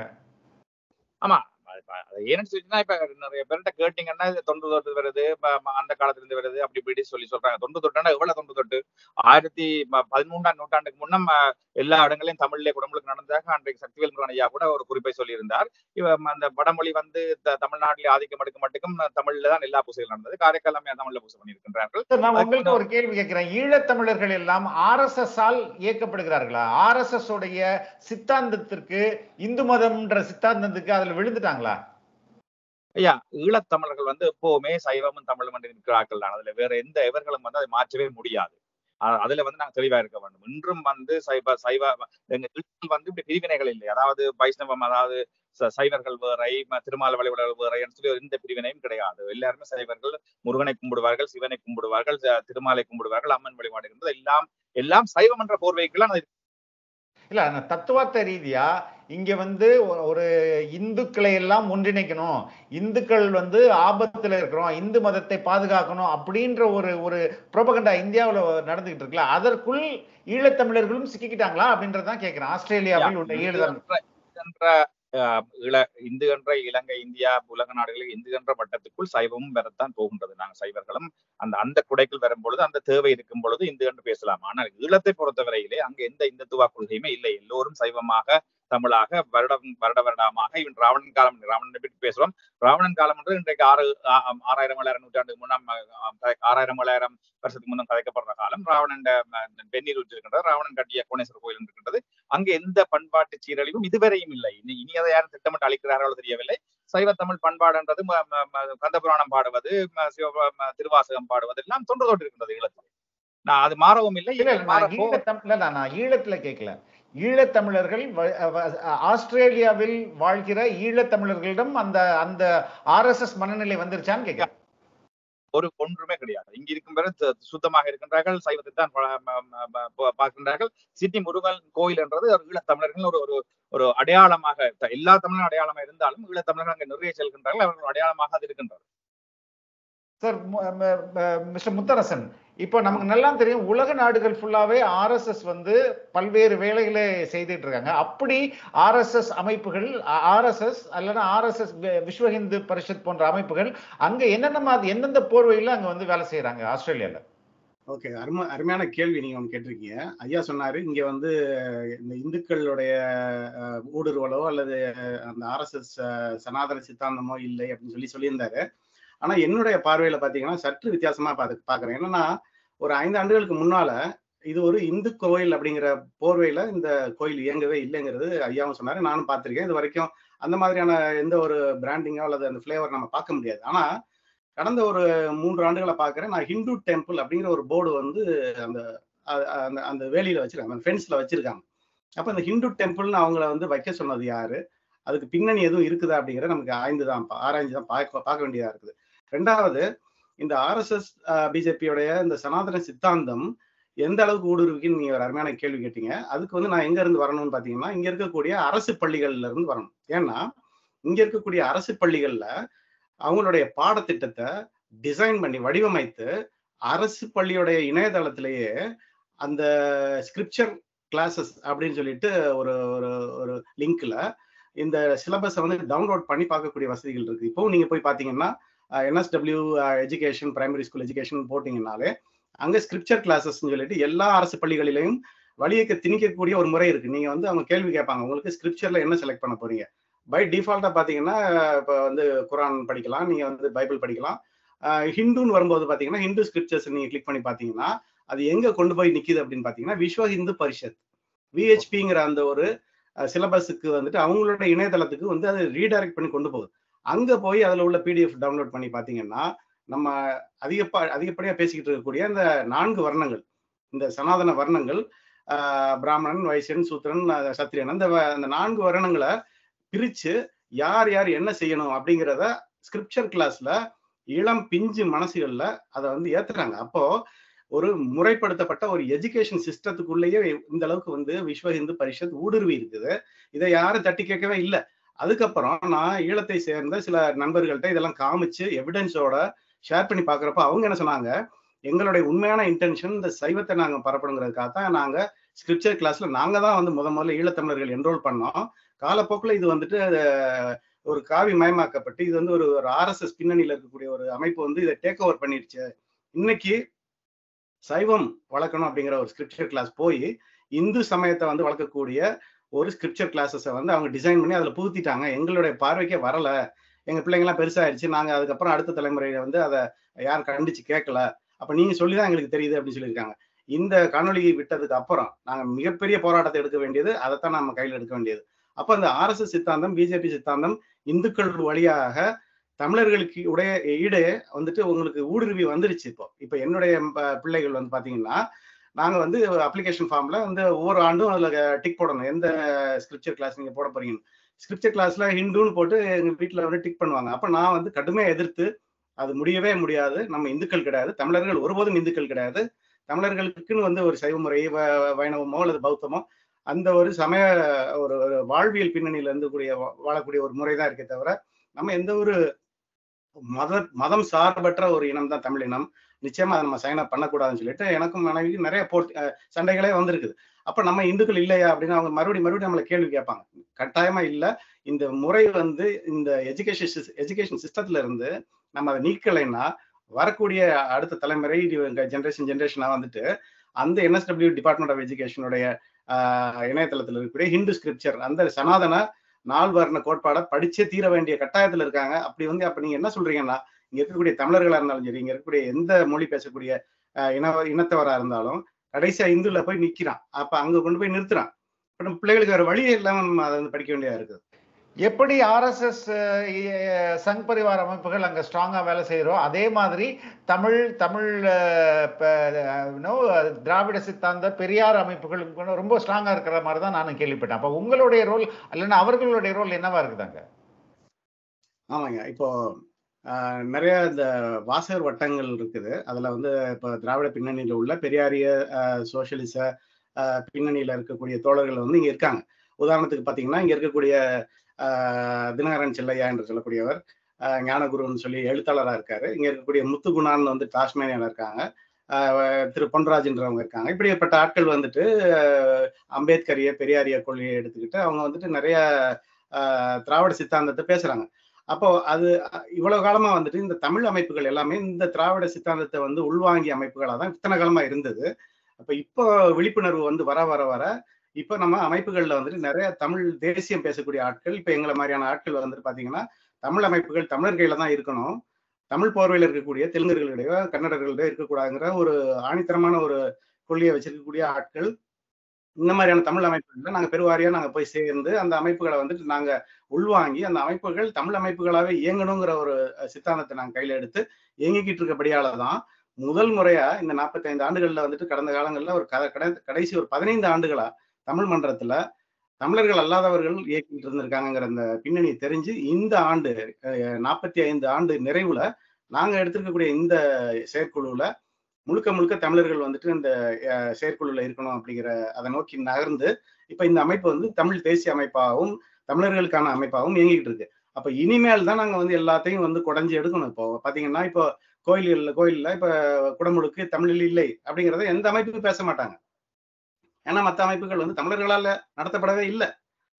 ஆமா அது ப- அது ஏன்னு சொல்லிச்சுன்னா இப்ப நிறைய பேர்கிட்ட கேட்டீங்கன்னா இது தொன்று தொட்டு வருது ப- ம- அந்த காலத்துல இருந்து வருது அப்படி இப்படி சொல்லி சொல்றாங்க தொன்று தொட்டுனா எவ்வளவு தொன்று தொட்டு ஆயிரத்தி ப- பதிமூன்றாம் நூற்றாண்டுக்கு முன்னம் அஹ், எல்லா இடங்களையும் தமிழ்ல குடமுழுக்கு நடந்ததாக அன்றைக்கு சக்திவேல் முருகன் ஐயா கூட ஒரு குறிப்பை சொல்லியிருந்தார் இவ ம- அந்த வடமொழி வந்து த- தமிழ்நாட்டிலே ஆதிக்கம் எடுக்க மட்டுக்கும் தமிழ்ல தான் எல்லா பூசைகள் நடந்தது காரைக்கால் அம்மையார் தமிழ்ல பூசை பண்ணியிருக்கின்றார்கள் சார், நான் அதுக்கு உங்கள்ட்ட ஒரு கேள்வி கேட்கிறேன் ஈழத்தமிழர்கள் எல்லாம் ஆர்எஸ்எஸ் ஆல் இயக்கப்படுகிறார்களா ஆர்எஸ்எஸ் உடைய சித்தாந்தத்திற்கு இந்து மதம்ன்ற சித்தாந்தத்துக்கு அதுல விழுந்துட்டாங்களா ஐயா ஈழத்தமிழர்கள் வந்து எப்பவுமே சைவமும் தமிழும் என்று இருக்கிறார்கள் தான் அதுல வேற எந்த இவர்களும் வந்து அதை மாற்றவே முடியாது அ- அதுல வந்து நாங்க தெளிவா இருக்க வேண்டும் இன்றும் வந்து சைவ சைவ எங்க ஈழத்தில் வந்து இப்படி பிரிவினைகள் இல்லை அதாவது வைஷ்ணவம் அதாவது ச- சைவர்கள் வேறை ம- திருமால வழிபாடுகள் வேறைன்னு சொல்லி ஒரு எந்த பிரிவினையும் கிடையாது எல்லாருமே சைவர்கள் முருகனை கும்பிடுவார்கள் சிவனை கும்பிடுவார்கள் ச- திருமாலை கும்பிடுவார்கள் அம்மன் வழிபாடு என்பது எல்லாம் எல்லாம் சைவம் என்ற போர்வைக்குள்ள அது இல்ல ஆனா தத்துவார்த்த ரீதியா இங்க வந்து ஒ- ஒரு இந்துக்களை எல்லாம் ஒன்றிணைக்கணும் இந்துக்கள் வந்து ஆபத்துல இருக்கிறோம் இந்து மதத்தை பாதுகாக்கணும் அப்படின்ற ஒரு ஒரு புரோபகண்டா இந்தியாவுல நடந்துகிட்டு இருக்குல்ல அதற்குள் ஈழத்தமிழர்களும் சிக்கிக்கிட்டாங்களா அப்படின்றதான் கேக்குறேன் ஆஸ்திரேலியாவில் உள்ள இந்து ஈழத்தமிழ் என்ற இந்து என்ற அஹ், இள இந்து என்ற இலங்கை இந்தியா உலக நாடுகளில் இந்து என்ற வட்டத்துக்குள் சைவமும் வரத்தான் போகின்றது நாங்கள் சைவர்களும் அந்த அந்த குடைக்குள் வரும் பொழுது அந்த தேவை இருக்கும் பொழுது இந்து என்று பேசலாம் ஆனால் ஈழத்தை பொறுத்தவரையிலே அங்கு எந்த இந்துத்துவ கொள்கையுமே இல்லை எல்லோரும் சைவமாக தமிழாக வருடம் வருட வருடமாக இவன் ராவணன் காலம் ராவணனை பற்றி பேசுறோம் ராவணன் காலம் என்று இன்றைக்கு ஆறு ஆ- ஆம், ஆறாயிரம் ஏழாயிரம் நூற்றாண்டுக்கு முன்னாம் ஆறாயிரம் ஏழாயிரம் வருஷத்துக்கு முன்னம் கதைக்கப்படுற காலம் ராவணன் வெந்நீர் இருக்கின்றது ராவணன் கட்டிய கோணேஸ்வரர் கோயில் இருக்கின்றது அங்கு எந்த பண்பாட்டு சீரழிவும் இதுவரையும் இல்லை இனி இனி அதை யாரும் திட்டமிட்டு அளிக்கிறார்களோ தெரியவில்லை சைவ தமிழ் பண்பாடுன்றது ம- ம- ம- கந்தபுராணம் பாடுவது ம- சிவ ம- திருவாசகம் பாடுவது எல்லாம் தொன்று தொட்டு இருக்கின்றது ஈழத்தில் நான் அது மாறவும் இல்லை இல்ல இனி நான் மாறப்போ ஈழத்தமிழ்ல நான் நான் ஈழத்துல கேட்கல ஈழத்தமிழர்கள் வ- வ- ஆஸ்திரேலியாவில் வாழ்கிற ஈழத்தமிழர்களிடம் அந்த அந்த ஆர்எஸ்எஸ் மனநிலை வந்துருச்சான்னு கேட்கிறேன் ஒரு ஒன்றுமே கிடையாது இங்க இருக்கும் வரை சு- சுத்தமாக இருக்கின்றார்கள் சைவத்தை தான் ப- ம- ம- ம- ப- பார்க்கின்றார்கள் சிட்டி முருகன் கோயில் என்றது ஒரு ஈழத்தமிழர்கள் ஒரு ஒரு ஒரு அடையாளமாக த- எல்லா தமிழும் அடையாளமா இருந்தாலும் ஈழத்தமிழர்கள் அங்க நிறைய செல்கின்றார்கள் அவர்கள் அடையாளமாக அது இருக்கின்றது சார் மிஸ்டர் முத்தரசன் இப்போ நமக்கு நல்லா தெரியும் உலக நாடுகள் ஃபுல்லாவே ஆர்எஸ்எஸ் வந்து பல்வேறு வேலைகளை செய்துட்டு இருக்காங்க அப்படி ஆர்எஸ்எஸ் அமைப்புகள் ஆர்எஸ்எஸ் அல்லனா ஆர்எஸ்எஸ் விஸ்வ இந்து பரிஷத் போன்ற அமைப்புகள் அங்க என்னென்ன மாதிரி எந்தெந்த போர்வையில அங்க வந்து வேலை செய்யறாங்க ஆஸ்திரேலியால ஓகே அருமை அருமையான கேள்வி நீங்க ஒன்று கேட்டிருக்கீங்க ஐயா சொன்னாரு இங்க வந்து இந்த இந்துக்களுடைய அஹ், ஊடுருவலோ அல்லது அந்த ஆர்எஸ்எஸ் சனாதன சித்தாந்தமோ இல்லை அப்படின்னு சொல்லி சொல்லியிருந்தாரு ஆனா என்னுடைய பார்வையில பாத்தீங்கன்னா சற்று வித்தியாசமா பாத்து பாக்குறேன் என்னன்னா ஒரு ஐந்து ஆண்டுகளுக்கு முன்னால இது ஒரு இந்து கோயில் அப்படிங்கிற போர்வையில இந்த கோயில் இயங்கவே இல்லைங்கிறது ஐயாவும் சொன்னாரு நானும் பார்த்திருக்கேன் இது வரைக்கும் அந்த மாதிரியான எந்த ஒரு பிராண்டிங்கோ அல்லது அந்த ஃபிளேவர் நம்ம பார்க்க முடியாது ஆனா கடந்த ஒரு மூன்று ஆண்டுகளை பார்க்குறேன் நான் ஹிந்து டெம்பிள் அப்படிங்கிற ஒரு போர்டு வந்து அந்த அ- அந்த அந்த வேலியில வச்சிருக்காங்க அந்த ஃபென்ஸ்ல வச்சிருக்காங்க அப்ப இந்த ஹிந்து டெம்பிள்னு அவங்கள வந்து வைக்க சொன்னது யாரு அதுக்கு பின்னணி எதுவும் இருக்குதா அப்படிங்கிறத நமக்கு ஆய்ந்து தான் பா- ஆராய்ஞ்சு தான் பார்க்க பார்க்க வேண்டியதா இருக்குது ரெண்டாவது இந்த ஆர்எஸ்எஸ் பிஜேபியோடைய இந்த சனாதன சித்தாந்தம் எந்த அளவுக்கு ஊடுருவிக்குன்னு நீங்க ஒரு அருமையான கேள்வி கேட்டீங்க அதுக்கு வந்து நான் எங்க இருந்து வரணும்னு பாத்தீங்கன்னா இங்க இருக்கக்கூடிய அரசு பள்ளிகள்ல இருந்து வரணும் ஏன்னா இங்க இருக்கக்கூடிய அரசு பள்ளிகள்ல அவங்களுடைய பாடத்திட்டத்தை டிசைன் பண்ணி வடிவமைத்து அரசு பள்ளியுடைய இணையதளத்திலேயே அந்த ஸ்கிரிப்சர் கிளாஸஸ் அப்படின்னு சொல்லிட்டு ஒரு ஒரு ஒரு லிங்க்ல இந்த சிலபஸை வந்து டவுன்லோட் பண்ணி பார்க்கக்கூடிய வசதிகள் இருக்கு இப்போ நீங்க போய் பாத்தீங்கன்னா NSW education primary school education போட்டீங்கன்னாலே அங்க ஸ்கிரிப்சர் கிளாஸஸ் சொல்லிட்டு எல்லா அரசு பள்ளிகளிலையும் வழியக்க திணிக்கக்கூடிய ஒரு முறை இருக்கு நீங்க வந்து அவங்க கேள்வி கேட்பாங்க உங்களுக்கு ஸ்கிரிப்சர்ல என்ன செலக்ட் பண்ண போறீங்க பை டிஃபால்ட்டா பாத்தீங்கன்னா இப்போ வந்து குரான் படிக்கலாம் நீங்க வந்து பைபிள் படிக்கலாம் அஹ் ஹிந்துன்னு வரும்போது பாத்தீங்கன்னா ஹிந்து ஸ்கிரிப்சர்ஸ் நீங்க கிளிக் பண்ணி பாத்தீங்கன்னா அது எங்க கொண்டு போய் நிக்குது அப்படின்னு பாத்தீங்கன்னா விஸ்வ ஹிந்து பரிஷத் விஹெச்பிங்கிற அந்த ஒரு சிலபஸுக்கு வந்துட்டு அவங்களோட இணையதளத்துக்கு வந்து அது ரீடைரக்ட் பண்ணி கொண்டு போகுது அங்க போய் அதுல உள்ள பிடிஎஃப் டவுன்லோட் பண்ணி பாத்தீங்கன்னா நம்ம அதிகப்பா அதிகப்படியா பேசிக்கிட்டு இருக்கக்கூடிய அந்த நான்கு வர்ணங்கள் இந்த சனாதன வர்ணங்கள் ஆஹ் பிராமணன் வைசியன் சூத்திரன் அஹ் சத்திரியன் அந்த வ- அந்த நான்கு வர்ணங்களை பிரிச்சு யார் யார் என்ன செய்யணும் அப்படிங்கிறத ஸ்கிரிப்சர் கிளாஸ்ல இளம் பிஞ்சு மனசுகள்ல அதை வந்து ஏத்துறாங்க அப்போ ஒரு முறைப்படுத்தப்பட்ட ஒரு எஜுகேஷன் சிஸ்டத்துக்குள்ளேயே இந்த அளவுக்கு வந்து விஸ்வ இந்து பரிஷத் ஊடுருவி இருக்குது இதை யாரும் தட்டி கேட்கவே இல்லை அதுக்கப்புறம் நான் ஈழத்தை சேர்ந்த சில நண்பர்கள்ட்ட இதெல்லாம் காமிச்சு எவிடன்ஸோட ஷேர் பண்ணி பாக்குறப்ப அவங்க என்ன சொன்னாங்க எங்களுடைய உண்மையான இன்டென்ஷன் இந்த சைவத்தை நாங்க பரப்பணுங்கிறதுக்காக தான் நாங்க ஸ்கிரிப்சர் கிளாஸ்ல நாங்க தான் வந்து முத முதல்ல ஈழத்தமிழர்கள் என்ரோல் பண்ணோம் காலப்போக்குல இது வந்துட்டு அஹ், ஒரு காவி மயமாக்கப்பட்டு இது வந்து ஒரு ஒரு ஆர்எஸ்எஸ் பின்னணியில இருக்கக்கூடிய ஒரு அமைப்பு வந்து இதை டேக் ஓவர் பண்ணிருச்சு இன்னைக்கு சைவம் வளர்க்கணும் அப்படிங்கிற ஒரு ஸ்கிரிப்சர் கிளாஸ் போய் இந்து சமயத்தை வந்து வளர்க்கக்கூடிய ஒரு ஸ்கிரிப்சர் கிளாஸஸை வந்து அவங்க டிசைன் பண்ணி அதுல புகுத்திட்டாங்க எங்களுடைய பார்வைக்கே வரல எங்க பிள்ளைங்கலாம் பெருசாயிருச்சு நாங்க அதுக்கப்புறம் அடுத்த தலைமுறையில வந்து அதை யாரும் கண்டிச்சு கேட்கல அப்ப நீங்க சொல்லிதான் எங்களுக்கு தெரியுது அப்படின்னு சொல்லியிருக்காங்க இந்த காணொளி விட்டதுக்கு அப்புறம் நாங்க மிகப்பெரிய போராட்டத்தை எடுக்க வேண்டியது அதைத்தான் நம்ம கையில் எடுக்க வேண்டியது அப்ப அந்த ஆர்எஸ்எஸ் சித்தாந்தம் பிஜேபி சித்தாந்தம் இந்துக்கள் வழியாக தமிழர்களுக்கு உடைய ஈடே வந்துட்டு உங்களுக்கு ஊடுருவி வந்துருச்சு இப்போ இப்போ என்னுடைய ப- பிள்ளைகள் வந்து பாத்தீங்கன்னா நாங்க வந்து அப்ளிகேஷன் ஃபார்ம்ல வந்து ஒவ்வொரு ஆண்டும் அதுல டிக் போடணும் எந்த ஸ்கிரிப்சர் கிளாஸ் நீங்க போட போறீங்க ஸ்கிரிப்சர் கிளாஸ்ல ஹிந்துன்னு போட்டு எங்க வீட்டுல வந்து டிக் பண்ணுவாங்க அப்ப நான் வந்து கடுமையா எதிர்த்து அது முடியவே முடியாது நம்ம இந்துக்கள் கிடையாது தமிழர்கள் ஒருபோதும் இந்துக்கள் கிடையாது தமிழர்களுக்குன்னு வந்து ஒரு சைவ முறை வ- வைணவமோ அல்லது பௌத்தமோ அந்த ஒரு சமய ஒரு ஒரு வாழ்வியல் பின்னணியில இருந்து கூடிய வா- வாழக்கூடிய ஒரு முறை தான் இருக்கே தவிர நம்ம எந்த ஒரு மத மதம் சார்பற்ற ஒரு இனம் தான் தமிழ் இனம் நிச்சயமா அதை நம்ம சைன் அப் பண்ணக்கூடாதுன்னு சொல்லிட்டு எனக்கும் மனைவிக்கு நிறைய போட்டி அஹ் சண்டைகளே வந்திருக்குது அப்ப நம்ம இந்துக்கள் இல்லையா அப்படின்னு அவங்க மறுபடியும் மறுபடியும் நம்மளை கேள்வி கேட்பாங்க கட்டாயமா இல்ல இந்த முறை வந்து இந்த எஜுகேஷன் எஜுகேஷன் சிஸ்டத்துல இருந்து நம்ம அதை நீக்கலைன்னா வரக்கூடிய அடுத்த தலைமுறை ஜென்ரேஷன் ஜென்ரேஷனா வந்துட்டு அந்த என்எஸ்டபிள்யூ டிபார்ட்மெண்ட் ஆஃப் எஜுகேஷனுடைய இணையதளத்தில் இருக்கக்கூடிய ஹிந்து ஸ்கிரிப்சர் அந்த சனாதன நால்வர்ண கோட்பாடை படிச்சே தீர வேண்டிய கட்டாயத்துல இருக்காங்க அப்படி வந்து அப்ப நீங்க என்ன சொல்றீங்கன்னா இங்க இருக்கக்கூடிய தமிழர்களா இருந்தாலும் சரி இங்க இருக்கக்கூடிய எந்த மொழி பேசக்கூடிய அஹ், இன இனத்தவரா இருந்தாலும் கடைசியா இந்துல போய் நிக்கிறான் அப்ப அங்க கொண்டு போய் நிறுத்துறான் இப்ப நம்ம பிள்ளைகளுக்கு வேற வழியே இல்லாம நம்ம அதை வந்து படிக்க வேண்டியதா இருக்குது எப்படி ஆர்எஸ்எஸ் சங் பரிவார அமைப்புகள் அங்க ஸ்ட்ராங்கா வேலை செய்யறோம் அதே மாதிரி தமிழ் தமிழ் அஹ், ப- அஹ், you know, திராவிட சித்தாந்த பெரியார் அமைப்புகளும் கூட ரொம்ப ஸ்ட்ராங்கா இருக்கிற மாதிரி தான் நானும் கேள்விப்பட்டேன் அப்ப உங்களுடைய ரோல் இல்லைன்னா அவர்களுடைய ரோல் என்னவா இருக்குதாங்க ஆமாங்க இப்போ ஆஹ், நிறைய இந்த வாசகர் வட்டங்கள் இருக்குது அதுல வந்து இப்போ திராவிட பின்னணியில உள்ள பெரியாரிய ஆஹ், சோசியலிச ஆஹ், பின்னணியில இருக்கக்கூடிய தோழர்கள் வந்து இங்க இருக்காங்க உதாரணத்துக்கு பாத்தீங்கன்னா இங்க இருக்கக்கூடிய ஆஹ், தினகரன் செல்லையா என்று சொல்லக்கூடியவர் ஆஹ், ஞானகுருன்னு சொல்லி எழுத்தாளரா இருக்காரு இங்க இருக்கக்கூடிய முத்துகுணான்னு வந்து டாஸ்மேனியால இருக்காங்க ஆஹ், திரு பொன்ராஜ்ன்றவங்க இருக்காங்க இப்படிப்பட்ட ஆட்கள் வந்துட்டு ஆஹ், அம்பேத்கரிய பெரியாரிய கொள்கையை எடுத்துக்கிட்டு அவங்க வந்துட்டு நிறைய ஆஹ், திராவிட சித்தாந்தத்தை பேசுறாங்க அப்போ அது அஹ், இவ்வளவு காலமா வந்துட்டு இந்த தமிழ் அமைப்புகள் எல்லாமே இந்த திராவிட சித்தாந்தத்தை வந்து உள்வாங்கிய அமைப்புகளா தான் இத்தனை காலமா இருந்தது அப்ப இப்போ விழிப்புணர்வு வந்து வர வர வர இப்ப நம்ம அமைப்புகள்ல வந்துட்டு நிறைய தமிழ் தேசியம் பேசக்கூடிய ஆட்கள் இப்ப எங்களை மாதிரியான ஆட்கள் வந்துட்டு பாத்தீங்கன்னா தமிழ் அமைப்புகள் தமிழர் கையில தான் இருக்கணும் தமிழ் போர்வையில் இருக்கக்கூடிய தெலுங்கர்களிடையோ கன்னடர்களிடையோ இருக்கக்கூடாதுங்கிற ஒரு ஆணித்தரமான ஒரு கொள்கையை வச்சிருக்கக்கூடிய ஆட்கள் இந்த மாதிரியான தமிழ் அமைப்புகள்ல நாங்க பெருவாரியா நாங்க போய் சேர்ந்து அந்த அமைப்புகளை வந்துட்டு நாங்க உள்வாங்கி அந்த அமைப்புகள் தமிழ் அமைப்புகளாவே இயங்கணுங்கிற ஒரு அஹ், சித்தாந்தத்தை நாங்க கையில எடுத்து இயங்கிக்கிட்டு இருக்கபடியால தான் முதல் முறையா இந்த 45 ஆண்டுகள்ல வந்துட்டு கடந்த காலங்கள்ல ஒரு கட- கடை- கடைசி ஒரு பதினைந்து ஆண்டுகளா தமிழ் மன்றத்துல தமிழர்கள் அல்லாதவர்கள் இயக்கிட்டு இருந்திருக்காங்கிற அந்த பின்னணி தெரிஞ்சு இந்த ஆண்டு நாற்பத்தி ஐந்து ஆண்டு நிறைவுல நாங்க எடுத்திருக்கக்கூடிய இந்த செயற்குழுவுல முழுக்க முழுக்க தமிழர்கள் வந்துட்டு இந்த அஹ், செயற்குழுல இருக்கணும் அப்படிங்கிற அதை நோக்கி நகர்ந்து இப்ப இந்த அமைப்பு வந்து தமிழ் தேசிய அமைப்பாகவும் தமிழர்களுக்கான அமைப்பாகவும் இயங்கிட்டு இருக்கு அப்ப இனிமேல் தான் நாங்க வந்து எல்லாத்தையும் வந்து குடஞ்சி எடுக்கணும் இப்போ பாத்தீங்கன்னா இப்போ கோயில்கள்ல கோயில்ல இப்ப குடமுழுக்கு தமிழில் இல்லை அப்படிங்கறத எந்த அமைப்பும் பேச மாட்டாங்க ஏன்னா மத்த அமைப்புகள் வந்து தமிழர்களால நடத்தப்படவே இல்லை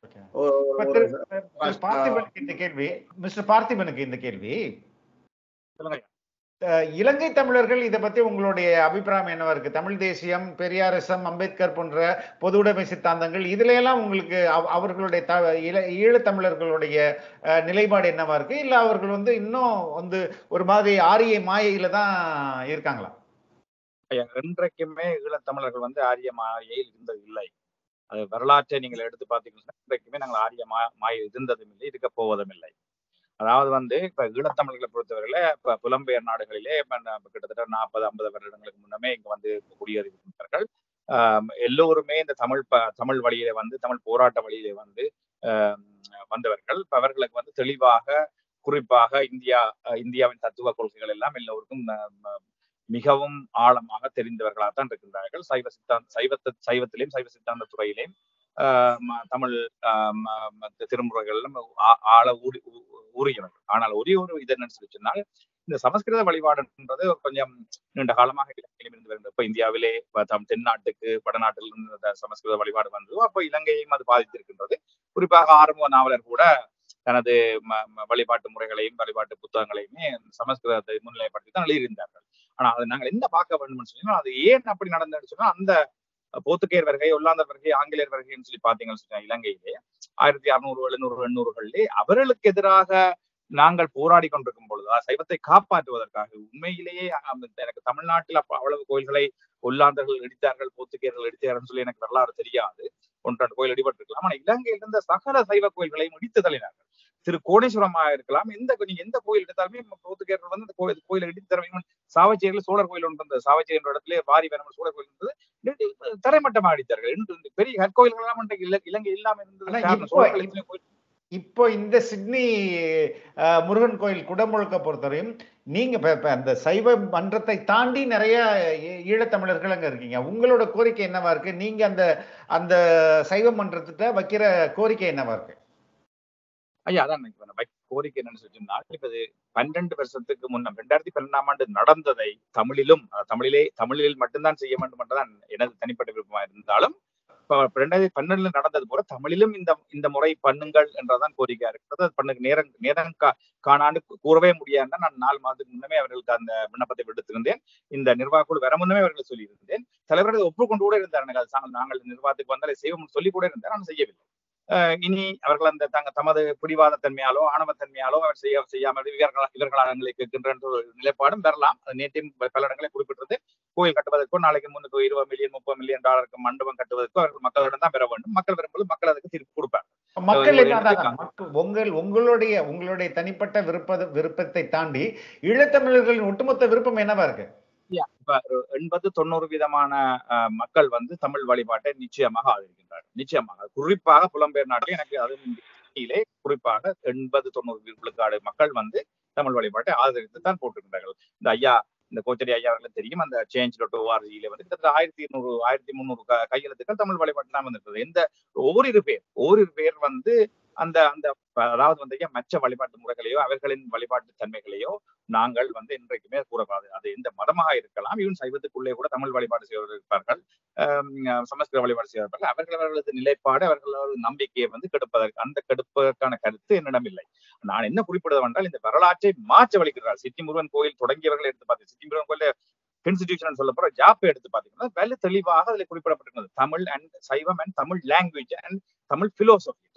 இப்ப திரு- திரு பார்த்திபனுக்கு இந்த கேள்வி மிஸ்டர் பார்த்திபனுக்கு இந்த கேள்வி சொல்லுங்க அஹ், இலங்கை தமிழர்கள் இதை பத்தி உங்களுடைய அபிப்பிராயம் என்னவா இருக்கு தமிழ் தேசியம் பெரியாரிசம் அம்பேத்கர் போன்ற பொதுவுடைமை சித்தாந்தங்கள் இதுல எல்லாம் உங்களுக்கு அவ- அவர்களுடைய த இல ஈழத்தமிழர்களுடைய அஹ், நிலைப்பாடு என்னவா இருக்கு இல்ல அவர்கள் வந்து இன்னும் வந்து ஒரு மாதிரி ஆரிய மாயையில தான் இருக்காங்களா ஐயா, என்றைக்குமே ஈழத்தமிழர்கள் வந்து ஆரிய மாயையில் இருந்தது இல்லை அது வரலாற்றை நீங்கள் எடுத்து பார்த்தீங்கன்னா இன்றைக்குமே நாங்கள் ஆரிய மா மாயை இருந்ததும் இல்லை இருக்க போவதும் இல்லை அதாவது வந்து இப்ப ஈழத்தமிழர்களை பொறுத்தவரையில இப்ப புலம்பெயர் நாடுகளிலே இப்ப நா- இப்ப கிட்டத்தட்ட நாற்பது ஐம்பது வருடங்களுக்கு முன்னமே இங்க வந்து குடியேறியிருக்கிறார்கள் ஆஹ் எல்லோருமே இந்த தமிழ் ப தமிழ் வழியிலே வந்து தமிழ் போராட்ட வழியிலே வந்து ஆஹ் வந்தவர்கள் இப்ப அவர்களுக்கு வந்து தெளிவாக குறிப்பாக இந்தியா அஹ் இந்தியாவின் தத்துவ கொள்கைகள் எல்லாம் எல்லோருக்கும் ஆஹ் மிகவும் ஆழமாக தெரிந்தவர்களாக தான் இருக்கின்றார்கள் சைவ சித்தாந்த சைவத்த சைவத்திலையும் சைவ சித்தாந்த துறையிலையும் ஆஹ் ம- தமிழ் ஆஹ் ம- மத்த திருமுறைகளிலும் ஆ- ஆழ ஊறி ஊ- ஊறியவர்கள் ஆனால் ஒரே ஒரு இது என்னன்னு சொல்லி சொன்னால் இந்த சமஸ்கிருத வழிபாடுன்றது கொஞ்சம் நீண்ட காலமாக இலங்கையிலும் இருந்து வருகிறது இப்ப இந்தியாவிலே இப்ப தம் தென்னாட்டுக்கு வடநாட்டில் இருந்து இந்த சமஸ்கிருத வழிபாடு வந்ததோ அப்போ இலங்கையையும் அது பாதித்திருக்கின்றது குறிப்பாக ஆரம்ப நாவலர் கூட தனது ம- ம- வழிபாட்டு முறைகளையும் வழிபாட்டு புத்தகங்களையுமே சமஸ்கிருதத்தை முன்னிலைப்படுத்தி தான் எழுதியிருந்தார்கள் ஆனா அதை நாங்கள் என்ன பார்க்க வேண்டும்னு சொன்னா அது ஏன் அப்படி நடந்ததுன்னு சொன்னா அந்த போர்த்துகேயர் வருகை ஒல்லாந்தர் வருகை ஆங்கிலேயர் வருகைன்னு சொல்லி பாத்தீங்கன்னு சொன்னா இலங்கையிலே ஆயிரத்தி அறுநூறு எழுநூறு எண்ணூறுகளிலே அவர்களுக்கு எதிராக நாங்கள் போராடி கொண்டிருக்கும் பொழுது அதாவது சைவத்தை காப்பாற்றுவதற்காக உண்மையிலேயே அந்த எனக்கு தமிழ்நாட்டில் அப்ப அவ்வளவு கோயில்களை ஒல்லாந்தர்கள் இடித்தார்கள் போர்த்துகேயர்கள் இடித்தார்கள் சொல்லி எனக்கு வரலாறு தெரியாது ஒன்று ரெண்டு கோயில் இடிபட்டிருக்கலாம் ஆனா இலங்கையில் இருந்த சகல சைவ கோயில்களையும் இடித்து தள்ளினார்கள் திரு கோடீஸ்வரமா இருக்கலாம் எந்த நீங்க எந்த கோயில் எடுத்தாலுமே போர்த்துகேயர்கள் வந்து இந்த கோயில் கோயிலை இடித்து தர சாவச்சேரியில் சோழர் கோயில் ஒன்று இருந்தது சாவச்சேரி என்ற இடத்துல வாரி வேணும் சோழர் கோயில் இருந்தது இல்லாட்டி தரைமட்டமாக அடித்தார்கள் இன்று இந்த பெரிய கற்கோயில்கள் எல்லாம் இன்றைக்கு இல- இலங்கை இல்லாம இருந்தது ஆனா காரணம் இப்போ- சோழர்கள் இத்தனை கோயில் இப்போ இந்த சிட்னி அஹ், முருகன் கோயில் குடமுழுக்க பொறுத்தவரையும் நீங்க இப்ப- இப்ப அந்த சைவ மன்றத்தை தாண்டி நிறைய ஈ- ஈழத்தமிழர்கள் அங்க இருக்கீங்க உங்களோட கோரிக்கை என்னவா இருக்கு நீங்க அந்த அந்த சைவ மன்றத்திட்ட வைக்கிற கோரிக்கை என்னவா இருக்கு ஐயா அதான் எனக்கு வேணும். வைக்க கோரிக்கை என்னன்னு சொல்லிச்சுன்னா இப்ப இது பன்னெண்டு வருஷத்துக்கு முன்னம் ரெண்டாயிரத்தி பன்னெண்டாம் ஆண்டு நடந்ததை தமிழிலும் அஹ், தமிழிலே தமிழில் மட்டும்தான் செய்ய வேண்டும் என்றுதான் எனது தனிப்பட்ட விருப்பமா இருந்தாலும் இப்ப ரெண்டாயிரத்தி பன்னெண்டுல நடந்தது போல தமிழிலும் இந்த இந்த முறை பண்ணுங்கள் என்றதான் கோரிக்கையா இருக்கிறது அது பண்ணுங்க நேரம் நேரம் கா- காணாண்டு கூறவே முடியாது நான் நாலு மாதத்துக்கு முன்னமே அவர்களுக்கு அந்த விண்ணப்பத்தை விடுத்திருந்தேன் இந்த நிர்வாக குழு வர முன்னமே அவர்கள் சொல்லியிருந்தேன் தலைவர்கள் அதை ஒப்புக்கொண்டு கூட இருந்தார் எனக்கு அது சா- நாங்கள் நிர்வாகத்துக்கு வந்தாலே செய்வோம் சொல்லி கூட இருந்தார் நான் செய்யவில்லை அஹ் இனி அவர்கள் அந்த தங்க தமது பிடிவாத தன்மையாலோ ஆணவத்தன்மையாலோ அவர் செய்ய செய்யாமல் இவர்கள் இவர்கள் எங்களை கேட்கின்ற என்ற ஒரு நிலைப்பாடும் வரலாம் அது நேற்றையும் பல இடங்களை குறிப்பிட்டது கோயில் கட்டுவதற்கோ நாளைக்கு முன்னுக்கு இருபது மில்லியன் முப்பது மில்லியன் டாலருக்கு மண்டபம் கட்டுவதற்கோ அவர்கள் மக்களிடம் தான் பெற வேண்டும் மக்கள் வரும்போது மக்கள் அதுக்கு திருப்பி கொடுப்பாங்க மக்கள் ஒரு என்ன அதான், எடுத்துக்காட்டு. மக்கள் உங்கள் உங்களுடைய உங்களுடைய தனிப்பட்ட விருப்ப விருப்பத்தை தாண்டி ஈழத்தமிழர்களின் ஒட்டுமொத்த விருப்பம் என்னவா இருக்கு இப்ப ஒரு எண்பது தொண்ணூறு விதமான அஹ், மக்கள் வந்து தமிழ் வழிபாட்டை நிச்சயமாக ஆதரிக்கின்றார்கள் நிச்சயமாக குறிப்பாக புலம்பெயர் நாட்டில் எனக்கு அது இந்தியிலே குறிப்பாக எண்பது தொண்ணூறு விழுக்காடு மக்கள் வந்து தமிழ் வழிபாட்டை ஆதரித்து தான் போட்டிருக்கிறார்கள் இந்த ஐயா இந்த கோச்சடி ஐயா அவர்களுக்கு தெரியும் அந்த சேஞ்ச் டாட் ஓஆர்ஜியில வந்து கிட்டத்தட்ட ஆயிரத்தி இருநூறு ஆயிரத்தி முந்நூறு க- கையெழுத்துக்கள் தமிழ் வழிபாட்டு தான் வந்திருக்கிறது எந்த ஓரிரு பேர் ஓரிரு பேர் வந்து அந்த அந்த அதாவது வந்து ஐயா மற்ற வழிபாட்டு முறைகளையோ அவர்களின் வழிபாட்டு தன்மைகளையோ நாங்கள் வந்து இன்றைக்குமே கூறக்கூடாது அது எந்த மதமாக இருக்கலாம் ஈவன் சைவத்துக்குள்ளே கூட தமிழ் வழிபாடு செய்வர்கள் இருப்பார்கள் ஆஹ் சமஸ்கிருத வழிபாடு செய்வார்கள் அவர்கள் அவர்களது நிலைப்பாடு அவர்களது நம்பிக்கையை வந்து கெடுப்பதற்கு அந்த கெடுப்பதற்கான கருத்து என்னிடம் இல்லை நான் என்ன குறிப்பிடுவது என்றால் இந்த வரலாற்றை மாற்ற வலிக்கிறார் சித்தி முருகன் கோயில் தொடங்கியவர்கள் எடுத்து பார்த்தேன் சித்தி முருகன் கோயில் இன்ஸ்டிடியூஷன் சொல்ல போற ஜாப் எடுத்து பாத்தீங்கன்னா வெள்ள தெளிவாக அதில் குறிப்பிடப்பட்டிருக்கிறது Tamil and Saivam and Tamil language and Tamil philosophy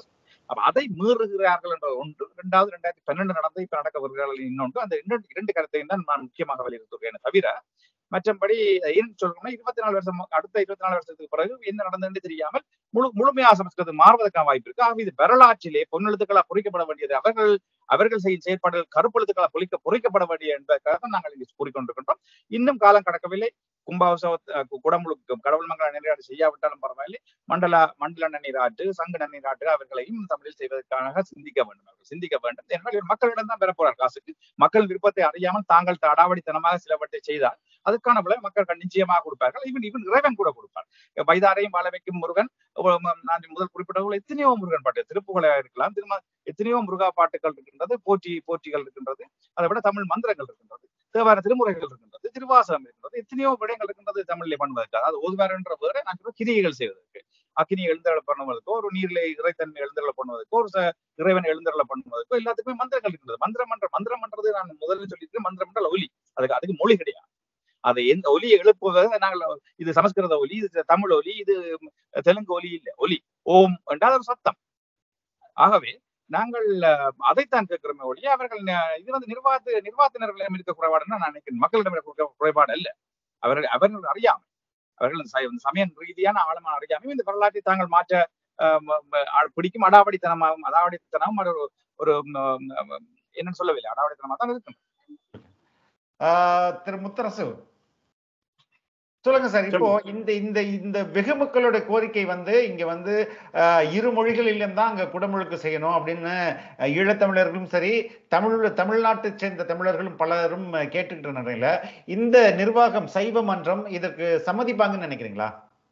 அப்ப அதை மீறுகிறார்கள் என்ற ஒன்று இரண்டாவது ரெண்டாயிரத்தி பன்னெண்டு நடந்து இப்ப நடக்க வருகிறார்கள் இன்னொன்று அந்த இரண்டு இரண்டு கருத்தையும் தான் நான் முக்கியமாக வலியுறுத்துகிறேன் தவிர மற்றபடி ஏன் சொல்லணும்னா இருபத்தி நாலு வருஷம் அடுத்த இருபத்தி நாலு வருஷத்துக்கு பிறகு என்ன நடந்ததுன்னு தெரியாமல் முழு முழுமையாக சமஸ்கிருதம் மாறுவதற்கான வாய்ப்பு இருக்கு ஆக இது வரலாற்றிலே பொன்னெழுத்துக்களால் பொறிக்கப்பட வேண்டியது அவர்கள் அவர்கள் செய்யும் செயற்பாடுகள் கருப்பெழுத்துக்களால் பொறிக்க பொறிக்கப்பட வேண்டிய என்பதற்காக நாங்கள் இங்கு கூறிக்கொண்டிருக்கின்றோம் இன்னும் காலம் கடக்கவில்லை கும்பாபிஷேக குடமுழுக்கு கடவுள் மங்கள நீராட்டு செய்யாவிட்டாலும் பரவாயில்லை மண்டல மண்டல நன்னீராட்டு சங்க நன்னீராட்டு அவர்களையும் தமிழில் செய்வதற்காக சிந்திக்க வேண்டும் அவர்கள் சிந்திக்க வேண்டும் ஏனென்றால் மக்களிடம் தான் பெறப்போறார் காசுக்கு மக்கள் விருப்பத்தை அறியாமல் தாங்கள் அடாவடித்தனமாக சிலவற்றை செய்தால் அதுக்கான விலை மக்கள் நிச்சயமாக கொடுப்பார்கள் இவன் இவன் இறைவன் கூட கொடுப்பார் வைதாரையும் வாழ வைக்கும் முருகன் நான் முதல் குறிப்பிட்ட எத்தனையோ முருகன் பாட்டு திருப்புகளாக இருக்கலாம் திரும்ப எத்தனையோ முருகா பாட்டுகள் இருக்கின்றது போற்றி போற்றிகள் இருக்கின்றது அதை விட தமிழ் மந்திரங்கள் இருக்கின்றது தேவார திருமுறைகள் இருக்கின்றது திருவாசகம் இருக்கின்றது எத்தனையோ விடயங்கள் இருக்கின்றது தமிழிலே பண்ணுவதற்கு அதாவது ஓதுவாரன்ற வேற நான் சொல்ற கிரியைகள் செய்வதற்கு அக்கினி எழுந்தருளை பண்ணுவதற்கோ ஒரு நீர்ல இறைத்தன்மை எழுந்தருளை பண்ணுவதற்கோ ஒரு இறைவன் எழுந்தருளை பண்ணுவதற்கோ எல்லாத்துக்குமே மந்திரங்கள் இருக்கின்றது மந்திரம் மன்ற மந்திரம் பண்றது நான் முதல்ல சொல்லிட்டு மந்திரம் என்றால் ஒலி அதுக்கு அதுக்கு மொழி கிடையாது அதை எந்த ஒலியை எழுப்புவதை நாங்கள் இது சமஸ்கிருத ஒலி இது தமிழ் ஒலி இது தெலுங்கு ஒலி இல்லை ஒலி ஓம் என்றால் ஒரு சத்தம் ஆகவே நாங்கள் அதைத்தான் கேட்கிறோமே ஒழிய அவர்கள் இது வந்து நிர்வாக நிர்வாகத்தினர்களிடம் இருக்க குறைபாடுன்னு நான் நினைக்கிறேன் மக்களிடம் இருக்க குறைபாடு அல்ல அவர்கள் அவர்கள் அறியாமை அவர்கள் சமய ரீதியான ஆழமான அறியாமையும் இந்த வரலாற்றை தாங்கள் மாற்ற பிடிக்கும் அடாவடித்தனமாகவும் அடாவடித்தனமும் ஒரு ஒரு என்னன்னு சொல்லவில்லை அடாவடித்தனமாக தான் இருக்கும் திரு முத்தரசு சொல்லுங்க சார் இப்போ இந்த இந்த இந்த வெகு மக்களோட கோரிக்கை வந்து இங்க வந்து இரு மொழிகளிலும் தான் அங்க குடமுழுக்கு செய்யணும் அப்படின்னு ஈழத்தமிழர்களும் சரி தமிழ் தமிழ்நாட்டை சேர்ந்த தமிழர்களும் பலரும் கேட்டுக்கிட்ட நிலையில இந்த நிர்வாகம் சைவ மன்றம் இதற்கு சம்மதிப்பாங்கன்னு நினைக்கிறீங்களா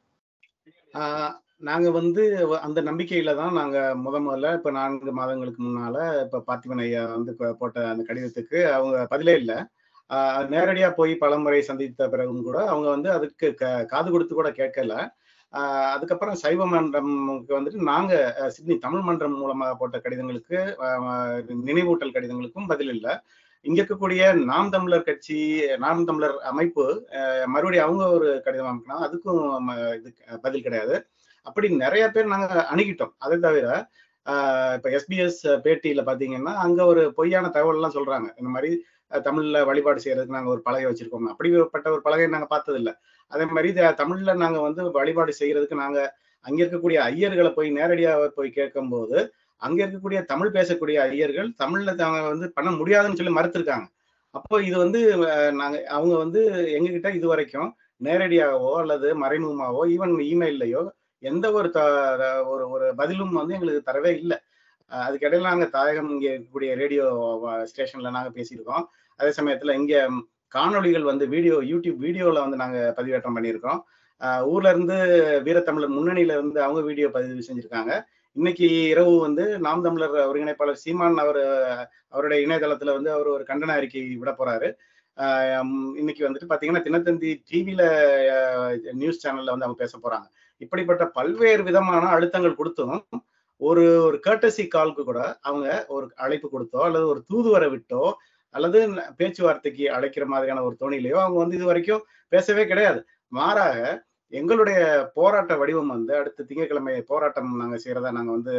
நாங்க வந்து அந்த நம்பிக்கையில தான் நாங்க முத முதல்ல இப்ப நான்கு மாதங்களுக்கு முன்னால இப்ப பார்த்திபன் ஐயா வந்து போட்ட அந்த கடிதத்துக்கு அவங்க பதிலே இல்லை நேரடியா போய் பலமுறை சந்தித்த பிறகும் கூட அவங்க வந்து அதுக்கு காது கொடுத்து கூட கேட்கல அதுக்கப்புறம் சைவ மன்றம்க்கு வந்துட்டு நாங்க சிட்னி தமிழ் மன்றம் மூலமாக போட்ட கடிதங்களுக்கு நினைவூட்டல் கடிதங்களுக்கும் பதில் இல்லை இங்க இருக்கக்கூடிய நாம் தமிழர் கட்சி நாம் தமிழர் அமைப்பு மறுபடியும் அவங்க ஒரு கடிதம் அமைக்கணும் அதுக்கும் இது பதில் கிடையாது அப்படி நிறைய பேர் நாங்க அணுகிட்டோம் அதை தவிர இப்ப எஸ்பிஎஸ் பேட்டியில பாத்தீங்கன்னா அங்க ஒரு பொய்யான தகவல் எல்லாம் சொல்றாங்க இந்த மாதிரி தமிழ்ல வழிபாடு செய்யறதுக்கு நாங்க ஒரு பலகை வச்சிருக்கோம் அப்படிப்பட்ட ஒரு பலகை நாங்க பார்த்தது இல்லை அதே மாதிரி தமிழ்ல நாங்க வந்து வழிபாடு செய்யறதுக்கு நாங்க அங்க இருக்கக்கூடிய ஐயர்களை போய் நேரடியாக போய் கேட்கும் போது அங்க இருக்கக்கூடிய தமிழ் பேசக்கூடிய ஐயர்கள் தமிழ்ல தாங்க வந்து பண்ண முடியாதுன்னு சொல்லி மறுத்திருக்காங்க அப்போ இது வந்து நாங்க அவங்க வந்து எங்ககிட்ட இது வரைக்கும் நேரடியாகவோ அல்லது மறைமுகமாவோ ஈவன் இமெயில்லையோ எந்த ஒரு ஒரு ஒரு பதிலும் வந்து எங்களுக்கு தரவே இல்லை அதுக்கு இடையில நாங்க தாயகம் இங்க இருக்கக்கூடிய ரேடியோ ஸ்டேஷன்ல நாங்க பேசியிருக்கோம் அதே சமயத்துல இங்க காணொலிகள் வந்து வீடியோ யூடியூப் வீடியோல வந்து நாங்க பதிவேற்றம் பண்ணியிருக்கோம் ஊர்ல இருந்து வீரத்தமிழர் முன்னணியில இருந்து அவங்க வீடியோ பதிவு செஞ்சிருக்காங்க இன்னைக்கு இரவு வந்து நாம் தமிழர் ஒருங்கிணைப்பாளர் சீமான் அவர் அவருடைய இணையதளத்துல வந்து அவர் ஒரு கண்டன அறிக்கை விட போறாரு இன்னைக்கு வந்துட்டு பாத்தீங்கன்னா தினத்தந்தி டிவில நியூஸ் சேனல்ல வந்து அவங்க பேச போறாங்க இப்படிப்பட்ட பல்வேறு விதமான அழுத்தங்கள் கொடுத்தும் ஒரு ஒரு கேட்டசி கால்க்கு கூட அவங்க ஒரு அழைப்பு கொடுத்தோ அல்லது ஒரு தூதுவரை விட்டோ அல்லது பேச்சுவார்த்தைக்கு அழைக்கிற மாதிரியான ஒரு தோணிலையோ அவங்க வந்து இது வரைக்கும் பேசவே கிடையாது மாறாக எங்களுடைய போராட்ட வடிவம் வந்து அடுத்த திங்கட்கிழமை போராட்டம் நாங்க செய்யறதா நாங்க வந்து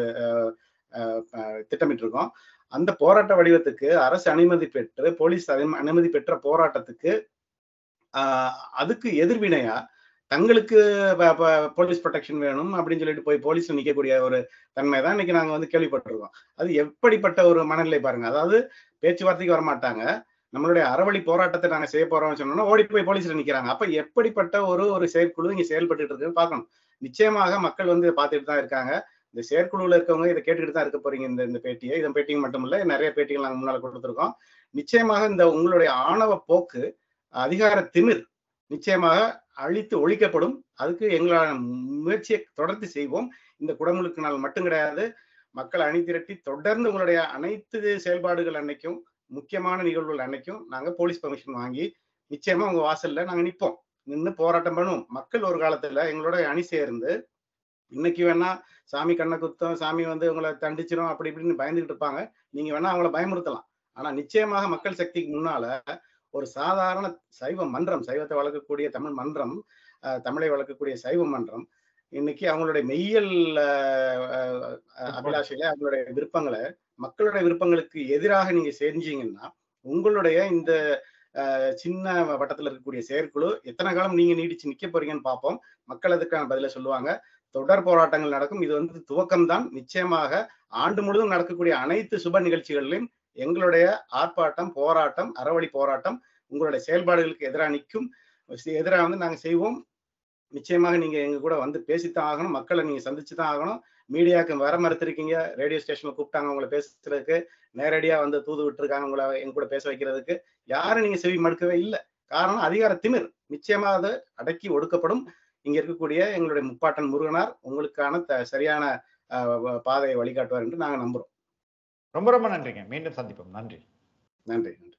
திட்டமிட்டு இருக்கோம் அந்த போராட்ட வடிவத்துக்கு அரசு அனுமதி பெற்று போலீஸ் அனுமதி பெற்ற போராட்டத்துக்கு அதுக்கு எதிர்வினையா தங்களுக்கு போலீஸ் ப்ரொடெக்ஷன் வேணும் அப்படின்னு சொல்லிட்டு போய் போலீஸ்ல நிக்கக்கூடிய ஒரு தன்மை தான் இன்னைக்கு நாங்க வந்து கேள்விப்பட்டிருக்கோம் அது எப்படிப்பட்ட ஒரு மனநிலை பாருங்க அதாவது பேச்சுவார்த்தைக்கு வரமாட்டாங்க நம்மளுடைய அறவழி போராட்டத்தை நாங்க செய்ய போறோம்னு சொன்னோம்னா ஓடி போய் போலீஸ்ல நிக்கிறாங்க அப்ப எப்படிப்பட்ட ஒரு ஒரு செயற்குழு இங்க செயல்பட்டு இருக்குன்னு பார்க்கணும் நிச்சயமாக மக்கள் வந்து பார்த்துட்டு தான் இருக்காங்க இந்த செயற்குழுல இருக்கவங்க இதை கேட்டுக்கிட்டு தான் இருக்க போறீங்க இந்த இந்த பேட்டியை இதன் பேட்டியும் மட்டும் இல்ல நிறைய பேட்டிகள் நாங்க முன்னால கொடுத்துருக்கோம் நிச்சயமாக இந்த உங்களுடைய ஆணவ போக்கு அதிகார திமிர் நிச்சயமாக அழித்து ஒழிக்கப்படும் அதுக்கு எங்களான முயற்சியை தொடர்ந்து செய்வோம் இந்த குடமுழுக்கு நாள் மட்டும் கிடையாது மக்களை அணி திரட்டி தொடர்ந்து உங்களுடைய அனைத்து செயல்பாடுகள் அன்னைக்கும் முக்கியமான நிகழ்வுகள் அன்னைக்கும் நாங்க போலீஸ் பெர்மிஷன் வாங்கி நிச்சயமா உங்க வாசல்ல நாங்க நிற்போம் நின்று போராட்டம் பண்ணுவோம் மக்கள் ஒரு காலத்துல எங்களோட அணி சேர்ந்து இன்னைக்கு வேணா சாமி கண்ணை குத்தம் சாமி வந்து உங்களை தண்டிச்சிடும் அப்படி இப்படின்னு பயந்துகிட்டு இருப்பாங்க நீங்க வேணா அவங்கள பயமுறுத்தலாம் ஆனா நிச்சயமாக மக்கள் சக்திக்கு முன்னால ஒரு சாதாரண சைவ மன்றம் சைவத்தை வளர்க்கக்கூடிய தமிழ் மன்றம் தமிழை வளர்க்கக்கூடிய சைவ மன்றம் இன்னைக்கு அவங்களுடைய மெய்யல் அஹ், அஹ், அபிலாஷையில அவங்களுடைய விருப்பங்களை மக்களுடைய விருப்பங்களுக்கு எதிராக நீங்க செஞ்சீங்கன்னா உங்களுடைய இந்த அஹ், சின்ன வட்டத்துல இருக்கக்கூடிய செயற்குழு எத்தனை காலம் நீங்க நீடிச்சு நிக்க போறீங்கன்னு பார்ப்போம் மக்கள் அதுக்கான பதில சொல்லுவாங்க தொடர் போராட்டங்கள் நடக்கும் இது வந்து துவக்கம்தான் நிச்சயமாக ஆண்டு முழுவதும் நடக்கக்கூடிய அனைத்து சுப நிகழ்ச்சிகளிலும் எங்களுடைய ஆர்ப்பாட்டம் போராட்டம் அறவழி போராட்டம் உங்களுடைய செயல்பாடுகளுக்கு எதிராக நிற்கும் எதிராக வந்து நாங்க செய்வோம் நிச்சயமாக நீங்க எங்க கூட வந்து பேசித்தான் ஆகணும் மக்களை நீங்க சந்திச்சு தான் ஆகணும் மீடியாவுக்கு வர மறுத்திருக்கீங்க ரேடியோ ஸ்டேஷன்ல கூப்பிட்டாங்க உங்களை பேசுறதுக்கு நேரடியா வந்து தூது விட்டுருக்காங்க உங்களை எங்க கூட பேச வைக்கிறதுக்கு யாரும் நீங்க செவி மடுக்கவே இல்லை காரணம் அதிகார திமிர் நிச்சயமாக அது அடக்கி ஒடுக்கப்படும் இங்க இருக்கக்கூடிய எங்களுடைய முப்பாட்டன் முருகனார் உங்களுக்கான த- சரியான அஹ், பாதையை வழிகாட்டுவார் என்று நாங்க நம்புறோம் ரொம்ப ரொம்ப நன்றிங்க மீண்டும் சந்திப்போம் நன்றி நன்றி